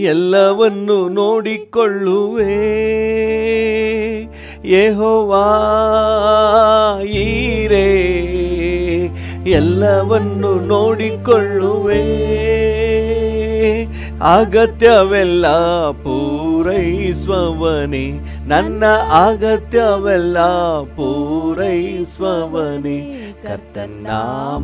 ಎಲ್ಲವನ್ನು ನೋಡಿಕೊಳ್ಳುವೆ ಯೆಹೋವಾ ಈರೇ ಎಲ್ಲವನ್ನು ನೋಡಿಕೊಳ್ಳುವೆ ಅಗತ್ಯವೆಲ್ಲ ಪೂರೈಸುವವನೇ ನನ್ನ ಅಗತ್ಯವೆಲ್ಲ ಪೂರೈಸುವವನೇ ಕರ್ತನಾಮ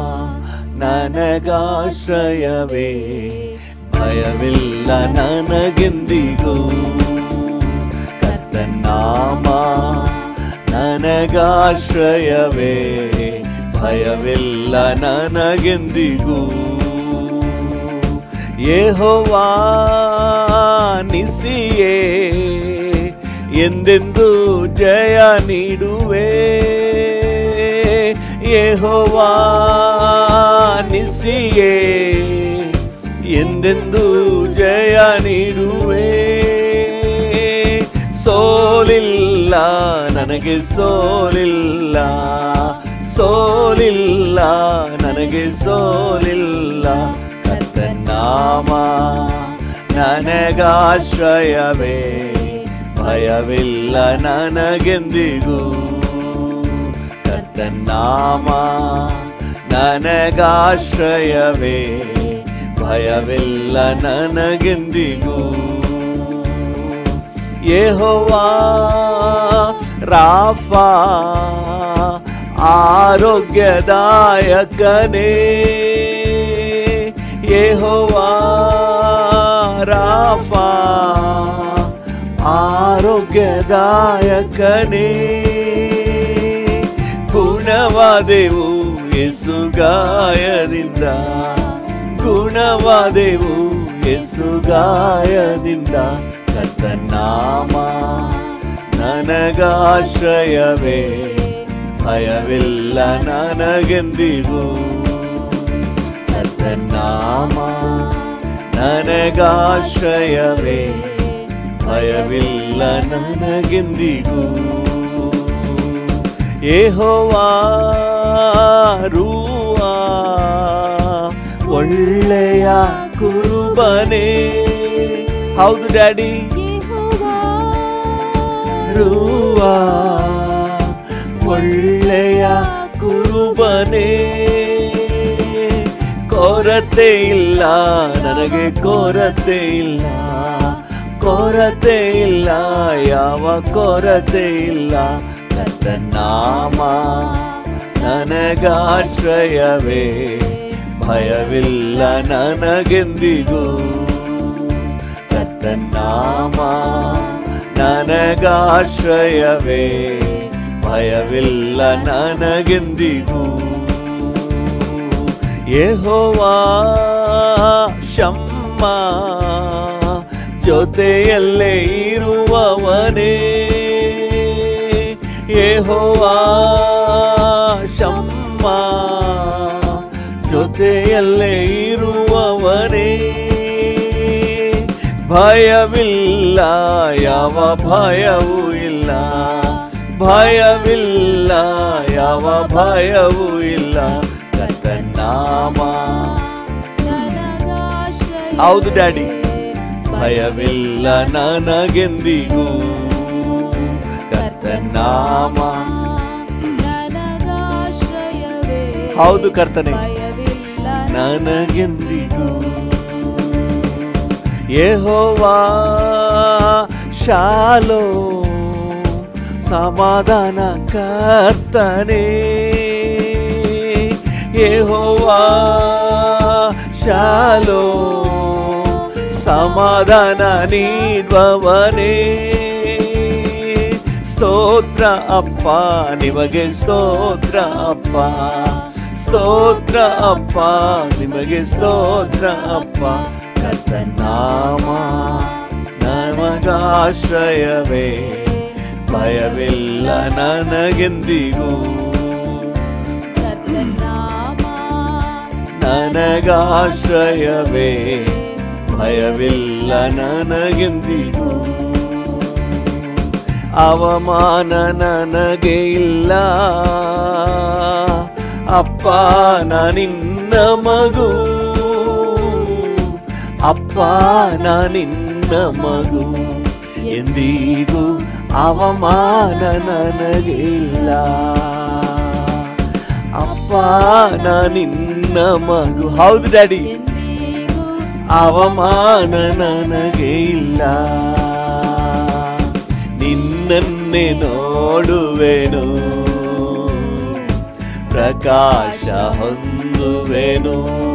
ನನಗಾಶ್ರಯವೇ ಭಯವಿಲ್ಲ ನನಗೆಂದಿಗೂ ಕರ್ತನಾಮ ನನಗಾಶ್ರಯವೇ ಭಯವಿಲ್ಲ ನನಗೆಂದಿಗೂ ಯೆಹೋವಾ ನಿಸಿಯೇ ಎಂದೆಂದು ಜಯ ನೀಡುವೆ ಯೆಹೋವಾ ನಿಸಿಯೇ ಎಂದೆಂದು ಜಯ ನೀಡುವೆ ಸೋಲಿಲ್ಲ ನನಗೆ ಸೋಲಿಲ್ಲ ಸೋಲಿಲ್ಲ ನನಗೆ ಸೋಲಿಲ್ಲ ಕರ್ತನಾಮ ನನಗಾಶ್ರಯವೇ ಭಯವಿಲ್ಲ ನನಗೆಂದಿಗೂ ಕರ್ತನಾಮ ನನಗಾಶ್ರಯವೇ ಭಯವಿಲ್ಲ ನನಗೆಂದಿಗೂ ಯೆಹೋವಾ ರಾಫಾ ಆರೋಗ್ಯದಾಯಕನೇ ಯೆಹೋವಾ ರಾಫಾ ಆರೋಗ್ಯದಾಯಕನೇ ಗುಣವಾದೆವು ಎಸುಗಾಯದಿಂದ ಗುಣವಾದೆವು ಎಸುಗಾಯದಿಂದ ಕರ್ತನಾಮ ನನಗಾಶ್ರಯವೇ ಭಯವಿಲ್ಲ ನನಗೆಂದಿಗೂ ಕರ್ತನಾಮ ನನಗಾಶ್ರಯವೇ ಭಯವಿಲ್ಲ ನನಗೆಂದಿಗೂ ಯೆಹೋವಾ ರೂವಾ ಒಳ್ಳೆಯ ಕುರುಬನೇ ಹೌದು ಡ್ಯಾಡಿ ರೂವಾ ಒಳ್ಳೆಯ ಕುರುಬನೇ ಕೊರತೆ ಇಲ್ಲ ನನಗೆ ಕೊರತೆ ಇಲ್ಲ ಕೊರತೆ ಇಲ್ಲ ಯಾವ ಕೊರತೆ ಇಲ್ಲ ಕರ್ತನಾಮ ನನಗಾಶ್ರಯವೇ ಭಯವಿಲ್ಲ ನನಗೆಂದಿಗೂ ಕರ್ತನಾಮ ನನಗಾಶ್ರಯವೇ ಭಯವಿಲ್ಲ ನನಗೆಂದಿಗೂ ಯೆಹೋವಾ ಶಮ್ಮ ಜೊತೆಯಲ್ಲೇ ಇರುವವನೇ ಯೆಹೋವಾ ಶಮ್ಮ ಜೊತೆಯಲ್ಲೇ ಇರುವವನೇ ಭಯವಿಲ್ಲ ಯಾವ ಭಯವೂ ಇಲ್ಲ ಭಯವಿಲ್ಲ ಯಾವ ಭಯವೂ ಇಲ್ಲ ಕರ್ತನಾಮ ಹೌದು ಡ್ಯಾಡಿ ಭಯವಿಲ್ಲ ನನಗೆಂದಿಗೂ ಕರ್ತನಾಮ ಹೌದು ಕರ್ತನೆ ನನಗೆಂದಿಗೂ ಯೆಹೋವಾ ಶಾಲೋ ಸಮಾಧಾನ ಕರ್ತನೆ ಯೆಹೋವಾ ಶಾಲೋ ಸಮಾಧಾನ ನೀಡುವವನೇ ಸ್ತೋತ್ರ ಅಪ್ಪ ನಿಮಗೆ ಸ್ತೋತ್ರ ಅಪ್ಪ ಸ್ತೋತ್ರ ಅಪ್ಪ ನಿಮಗೆ ಸ್ತೋತ್ರ ಅಪ್ಪ ಕರ್ತನಾಮ ನಮಗಾಶ್ರಯವೇ ಭಯವಿಲ್ಲ ನನಗೆಂದಿಗೂ ನನಗಾಶ್ರಯವೇ ಭಯವಿಲ್ಲ ನನಗೆಂದಿಗೂ ಅವಮಾನ ನನಗೆ ಇಲ್ಲ ಅಪ್ಪ ನಿನ್ನ ಮಗು ಅಪ್ಪ ನಾ ನಿನ್ನ ಮಗು ಎಂದಿಗೂ ಅವಮಾನ ನನಗೆ ಇಲ್ಲ ಅಪ್ಪ ನಾ ನಿನ್ನ ಮಗು ಹೌದು ಡ್ಯಾಡಿ ಎಂದಿಗೂ ಅವಮಾನ ನನಗೆ ಇಲ್ಲ ನಿನ್ನನ್ನೇ ನೋಡುವೆನು ಪ್ರಕಾಶ ಹೊಂದುವೆನು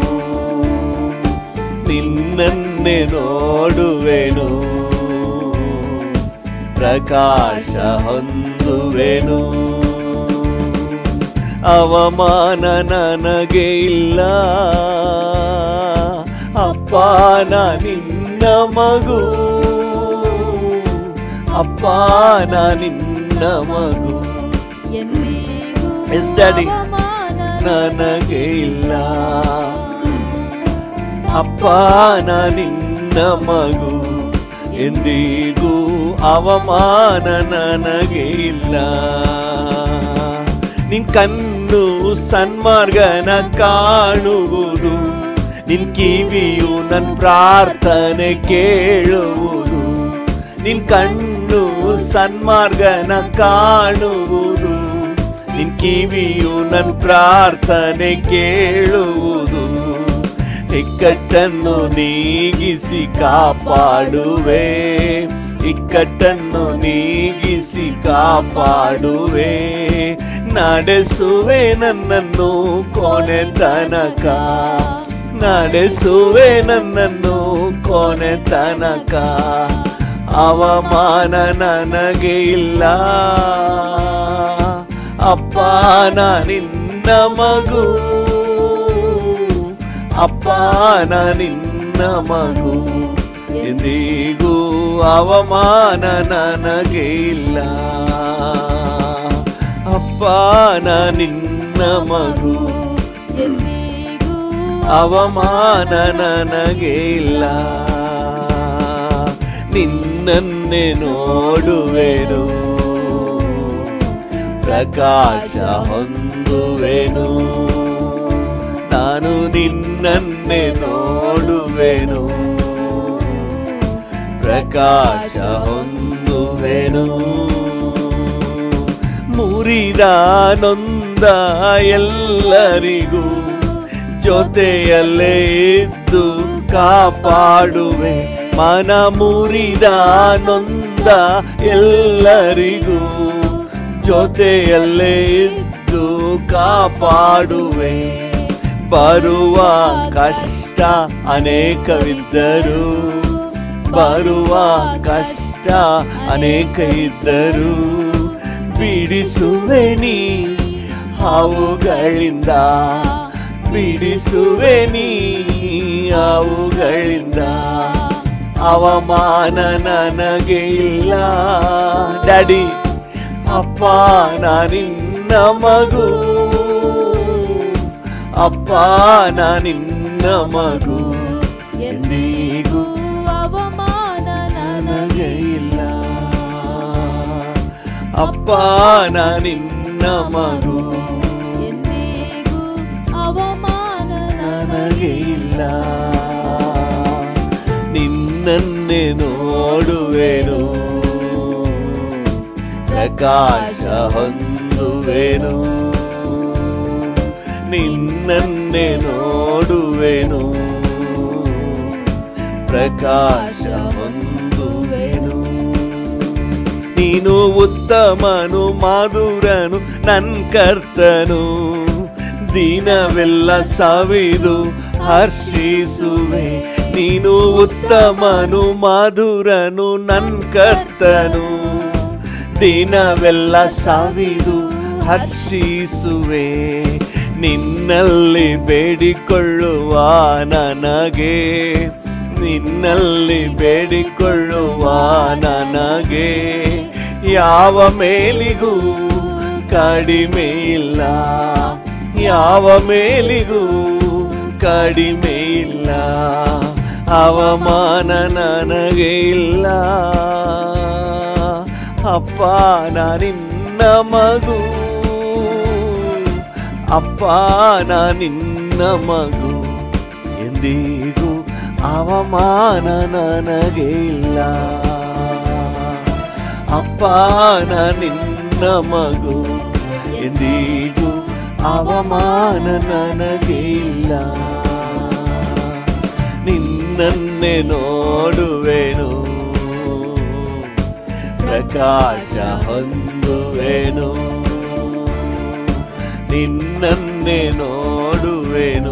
ನಿನ್ನನ್ನೇ ನೋಡುವೆನು ಪ್ರಕಾಶ ಹೊಂದುವೆನು ಅವಮಾನ ನನಗೆ ಇಲ್ಲ ಅಪ್ಪ ನಾ ನಿನ್ನ ಮಗು ಅಪ್ಪ ನಾ ನಿನ್ನ ಮಗು ಎಂದಿಗೂ Yes, Daddy. ಅವಮಾನ ನನಗೆ ಇಲ್ಲ ಅಪ್ಪ ನಾ ನಿನ್ನ ಮಗು ಎಂದಿಗೂ ಅವಮಾನ ನನಗೆ ಇಲ್ಲ ನಿನ್ ಕಣ್ಣು ಸನ್ಮಾರ್ಗನ ಕಾಣುವುದು ನಿನ್ ಕಿವಿಯು ನನ್ ಪ್ರಾರ್ಥನೆ ಕೇಳುವುದು ನಿನ್ ಕಣ್ಣು ಸನ್ಮಾರ್ಗನ ಕಾಣುವುದು ನಿನ್ ಕಿವಿಯು ನನ್ ಪ್ರಾರ್ಥನೆ ಕೇಳುವುದು ಇಕ್ಕಟ್ಟನ್ನು ನೀಗಿಸಿ ಕಾಪಾಡುವೆ ಇಕ್ಕಟ್ಟನ್ನು ನೀಗಿಸಿ ಕಾಪಾಡುವೆ ನಡೆಸುವೆ ನನ್ನನ್ನು ಕೊನೆ ತನಕ ನಡೆಸುವೆ ನನ್ನನ್ನು ಕೊನೆ ತನಕ ಅವಮಾನ ನನಗೆ ಇಲ್ಲ ಅಪ್ಪ ನಾ ನಿನ್ನ ಮಗು ಅಪ್ಪ ನಾ ನಿನ್ನ ಮಗು ಎಂದಿಗೂ ಅವಮಾನ ನನಗೆ ಇಲ್ಲ ಅಪ್ಪ ನಾ ನಿನ್ನ ಮಗು ಎಂದಿಗೂ ಅವಮಾನ ನನಗೆ ಇಲ್ಲ ನಿನ್ನನ್ನೇ ನೋಡುವೆನು ಪ್ರಕಾಶ ಹೊಂದುವೆನು ನಾನು ನಿನ್ನನ್ನೇ ನೋಡುವೆನು ಪ್ರಕಾಶ ಹೊಂದುವೆನು ಮುರಿದ ನೊಂದ ಎಲ್ಲರಿಗೂ ಜೊತೆಯಲ್ಲೇ ಇದ್ದು ಕಾಪಾಡುವೆ ಮನ ಮುರಿದ ನೊಂದ ಎಲ್ಲರಿಗೂ ಜೊತೆಯಲ್ಲೇ ಇದ್ದು ಕಾಪಾಡುವೆ ಬರುವ ಕಷ್ಟ ಅನೇಕವಿದ್ದರು ಬರುವ ಕಷ್ಟ ಅನೇಕ ಇದ್ದರು ಬಿಡಿಸುವೆ ನೀ ಅವುಗಳಿಂದ ಬಿಡಿಸುವೆ ನೀ ಅವುಗಳಿಂದ ಅವಮಾನ ನನಗೆ ಇಲ್ಲ ಡ್ಯಾಡಿ ಅಪ್ಪ ನಾ ನಿನ್ನ ಮಗು ಅಪ್ಪ ನಾ ನಿನ್ನ ಮಗು ಎಂದಿಗೂ ಅವಮಾನ ನನಗೆ ಇಲ್ಲ ಅಪ್ಪ ನಾ ನಿನ್ನ ಮಗು ಎಂದಿಗೂ ಅವಮಾನ ನನಗೆ ಇಲ್ಲ ನಿನ್ನನ್ನೇ ನೋಡುವೆನು ಪ್ರಕಾಶ ಹೊಂದುವೆನು ನಿನ್ನನ್ನೇ ನೋಡುವೆನು ಪ್ರಕಾಶ ಹೊಂದುವೆನು ನೀನು ಉತ್ತಮನು ಮಾಧುರನು ನನ್ ಕರ್ತನು ದಿನವೆಲ್ಲ ಸವಿದು ಹರ್ಷಿಸುವೆ ನೀನು ಉತ್ತಮನು ಮಾಧುರನು ನನ್ ಕರ್ತನು ದಿನವೆಲ್ಲ ಸವಿದು ಹರ್ಷಿಸುವೆ ನಿನ್ನಲ್ಲಿ ಬೇಡಿಕೊಳ್ಳುವ ನನಗೆ ನಿನ್ನಲ್ಲಿ ಬೇಡಿಕೊಳ್ಳುವ ನನಗೆ ಯಾವ ಮೇಲಿಗೂ ಕಡಿಮೆ ಇಲ್ಲ ಯಾವ ಮೇಲಿಗೂ ಕಡಿಮೆ ಇಲ್ಲ ಅವಮಾನ ನನಗೆ ಇಲ್ಲ ಅಪ್ಪ ನಾ ನಿನ್ನ ಮಗು ಅಪ್ಪ ನಾ ನಿನ್ನ ಮಗು ಎಂದಿಗೂ ಅವಮಾನ ನನಗೆ ಇಲ್ಲ ಅಪ್ಪ ನಾ ನಿನ್ನ ಮಗು ಎಂದಿಗೂ ಅವಮಾನ ನನಗೆ ಇಲ್ಲ ನಿನ್ನನ್ನೇ ನೋಡುವೆನು ಪ್ರಕಾಶ ಹೊಂದುವೆನು ನಿನ್ನನ್ನೇ ನೋಡುವೆನು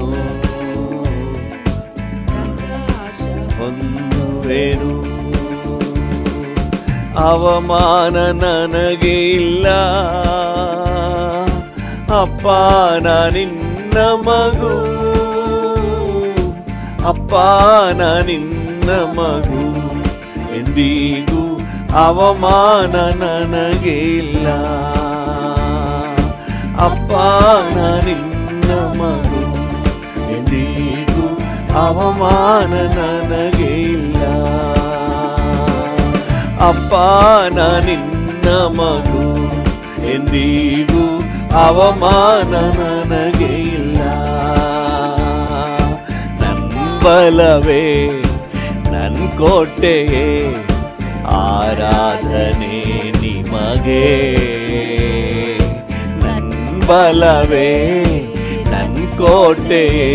ಹೊಂದುವೆನು ಅವಮಾನ ನನಗೆ ಇಲ್ಲ ಅಪ್ಪ ನಾ ನಿನ್ನ ಮಗು ಅಪ್ಪ ನಾ ನಿನ್ನ ಮಗು ಎಂದಿಗೂ ಅವಮಾನ ನನಗೆ ಇಲ್ಲ ಅಪ್ಪ ನಾ ನಿನ್ನ ಮಗು ಎಂದಿಗೂ ಅವಮಾನ ನನಗೆ ಇಲ್ಲ ಅಪ್ಪ ನಾ ನಿನ್ನ ಮಗು ಎಂದಿಗೂ ಅವಮಾನ ನನಗೆ ಇಲ್ಲ ನನ್ನ ಬಲವೇ ನನ್ ಕೋಟೆಯೇ ಆರಾಧನೆ ನಿಮಗೆ ನನ್ ಬಲವೇ ನನ್ ಕೋಟೆಯೇ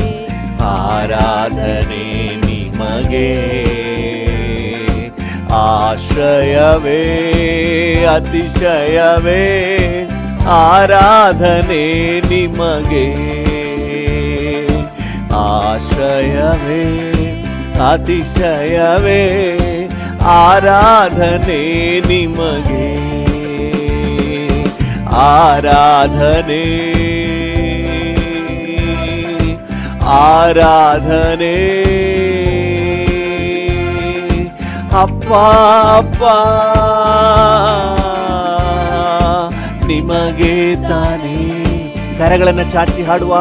ಆರಾಧನೆ ನಿಮಗೆ ಆಶ್ರಯವೇ ಅತಿಶಯವೇ ಆರಾಧನೆ ನಿಮಗೆ ಆಶ್ರಯವೇ ಅತಿಶಯವೇ ಆರಾಧನೆ ನಿಮಗೆ ಆರಾಧನೆ ಆರಾಧನೆ ಅಪ್ಪ ಅಪ್ಪ ನಿಮಗೆ ತಾನೇ ಕರಗಳನ್ನು ಚಾಚಿ ಹಾಡುವ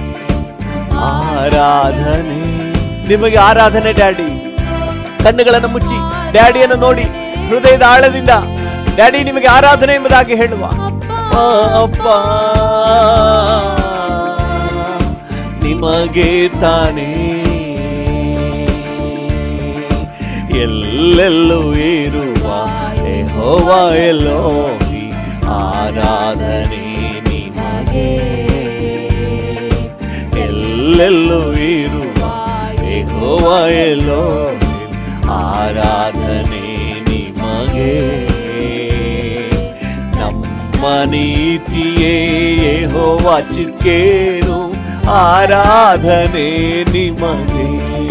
ಆರಾಧನೆ ನಿಮಗೆ ಆರಾಧನೆ ಡ್ಯಾಡಿ ಕಣ್ಣುಗಳನ್ನು ಮುಚ್ಚಿ ಡ್ಯಾಡಿಯನ್ನು ನೋಡಿ ಹೃದಯದ ಆಳದಿಂದ ಡ್ಯಾಡಿ ನಿಮಗೆ ಆರಾಧನೆ ಎಂಬುದಾಗಿ ಹೇಳುವ ಅಪ್ಪ ನಿಮಗೆ ತಾನೇ ಎಲ್ಲೆಲ್ಲೂ ಇರುವ ಯೆಹೋವ ಎಲೋಹಿ ಆರಾಧನೆ ನಿಮಗೆ ಎಲ್ಲೆಲ್ಲೂ ಇರುವ ಯೆಹೋವ ಎಲೋಹಿ ಆರಾಧನೆ ನಿಮಗೆ ನಮ್ಮ ನೀತಿಯೇ ಯೆಹೋವ ಚಿಕ್ಕೇನು ಆರಾಧನೆ ನಿಮಗೆ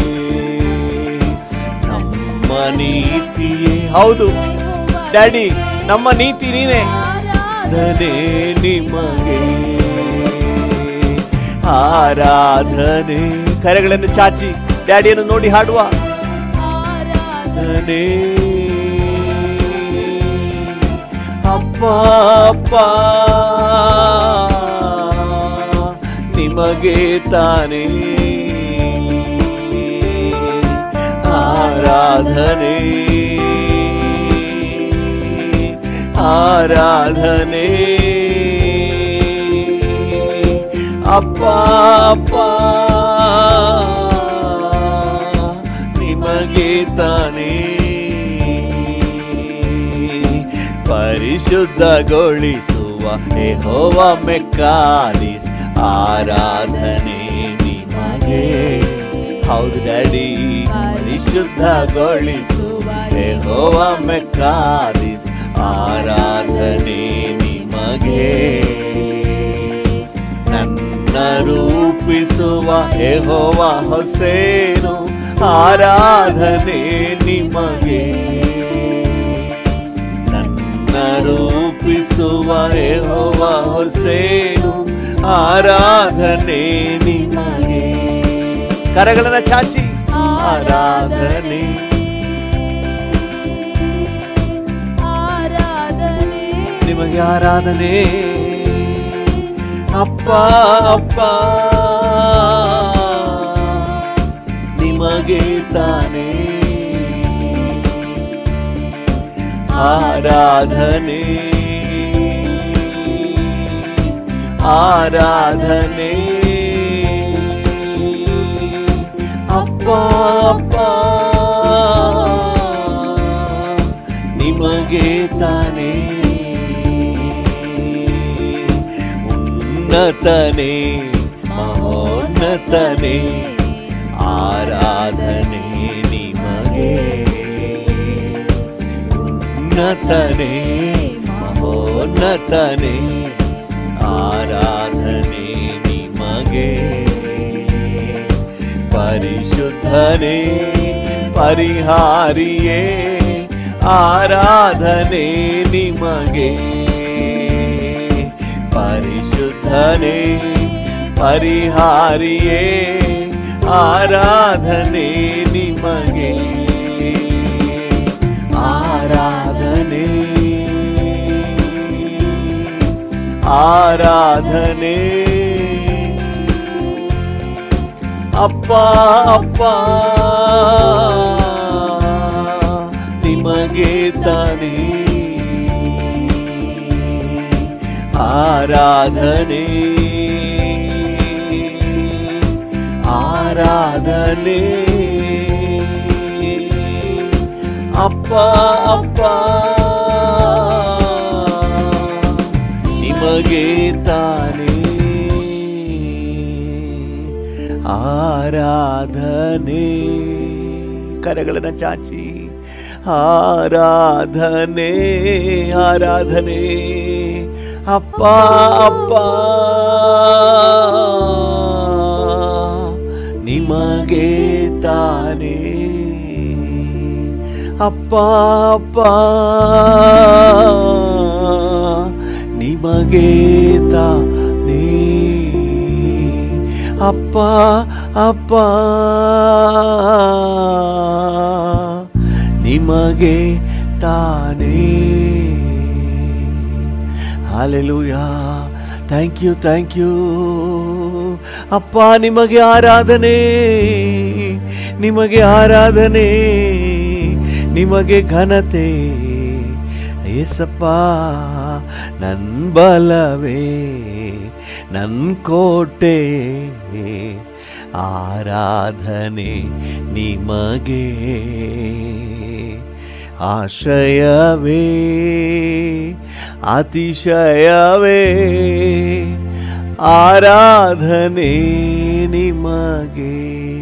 ನಮ್ಮ ನೀತಿಯೇ ಹೌದು ಡ್ಯಾಡಿ ನಮ್ಮ ನೀತಿ ನೀನೇ ಆರಾಧನೆ ನಿಮಗೆ ಆರಾಧನೆ ಕರೆಗಳನ್ನು ಚಾಚಿ ಡ್ಯಾಡಿಯನ್ನು ನೋಡಿ ಹಾಡುವ ಆರಾಧನೆ ಅಪ್ಪ ಅಪ್ಪ ನಿಮಗೆ ತಾನೇ ಆರಾಧನೆ ಆರಾಧನೆ ಅಪ್ಪ ಅಪ್ಪ ನಿಮಗೆ ತಾನೇ ಪರಿಶುದ್ಧಗೊಳಿಸುವ ಯೆಹೋವ ಮೆಕ್ಕಾಲಿಸ್ ಆರಾಧನೆ ನಿಮಗೆ ಹೌದು ಡ್ಯಾಡಿ ಪರಿಶುದ್ಧಗೊಳಿಸುವ ಯೆಹೋವ ಮೆಕ್ಕಾಲಿಸ್ ಆರಾಧನೆ ನಿಮಗೆ ನನ್ನ ರೂಪಿಸುವ ಯೆಹೋವ ಹೊಸೇನು ಆರಾಧನೆ ನಿಮಗೆ ನನ್ನ ರೂಪಿಸುವ ಯೆಹೋವ ಹೊಸೇನು ಆರಾಧನೆ ನಿಮಗೆ ಕರಗಳನ್ನ ಚಾಚಿ ಆರಾಧನೆ ಆರಾಧನೆ ನಿಮಗೆ ಆರಾಧನೆ ಅಪ್ಪ ಅಪ್ಪ ನಿಮಗೆ ತಾನೇ ಆರಾಧನೆ ಆರಾಧನೆ ಅಪ್ಪ ಅಪ್ಪ ಅಪ್ಪ ನಿಮಗೆ ತಾನೇ ಉನ್ನತನೇ ಮಹೋನ್ನತನೇ ಆರಾಧನೆ ನಿಮಗೆ ಉನ್ನತನೇ ಮಹೋನ್ನತನೇ ಆರಾಧನೆ ನಿಮಗೆ ಪರಿಶುದ್ಧನೇ ಪರಿಹಾರಿಯೇ ಆರಾಧನೆ ನಿಮಗೆ ಪರಿಶುದ್ಧನೇ ಪರಿಹಾರಿಯೇ ಆರಾಧನೆ ನಿಮಗೆ ಆರಾಧನೆ ಆರಾಧನೆ ಅಪ್ಪ ಅಪ್ಪ ನಿಮಗೆ ತಾನೇ ಆರಾಧನೆ ಆರಾಧನೆ ಅಪ್ಪ ಅಪ್ಪ ನಿಮಗೆ ತಾನೇ ಆರಾಧನೆ ಕರೆಗಳನ್ನು ಚಾಚಿ ಆರಾಧನೆ ಆರಾಧನೆ ಅಪ್ಪ ಅಪ್ಪ ನಿಮಗೆ ತಾನೇ ಅಪ್ಪ ಅಪ್ಪ ನಿಮಗೆ ತಾನೇ ಅಪ್ಪ ಅಪ್ಪ ನಿಮಗೆ ತಾನೇ hallelujah thank you thank you ಅಪ್ಪ ನಿಮಗೆ ಆರಾಧನೆ ನಿಮಗೆ ಆರಾಧನೆ ನಿಮಗೆ ಘನತೆ ಏಸಪ್ಪ ನನ್ನ ಬಲವೇ ನನ್ನ ಕೋಟೆ ಆರಾಧನೆ ನಿಮಗೆ ಆಶ್ರಯವೇ ಅತಿಶಯವೇ ಆರಾಧನೆ ನಿಮಗೆ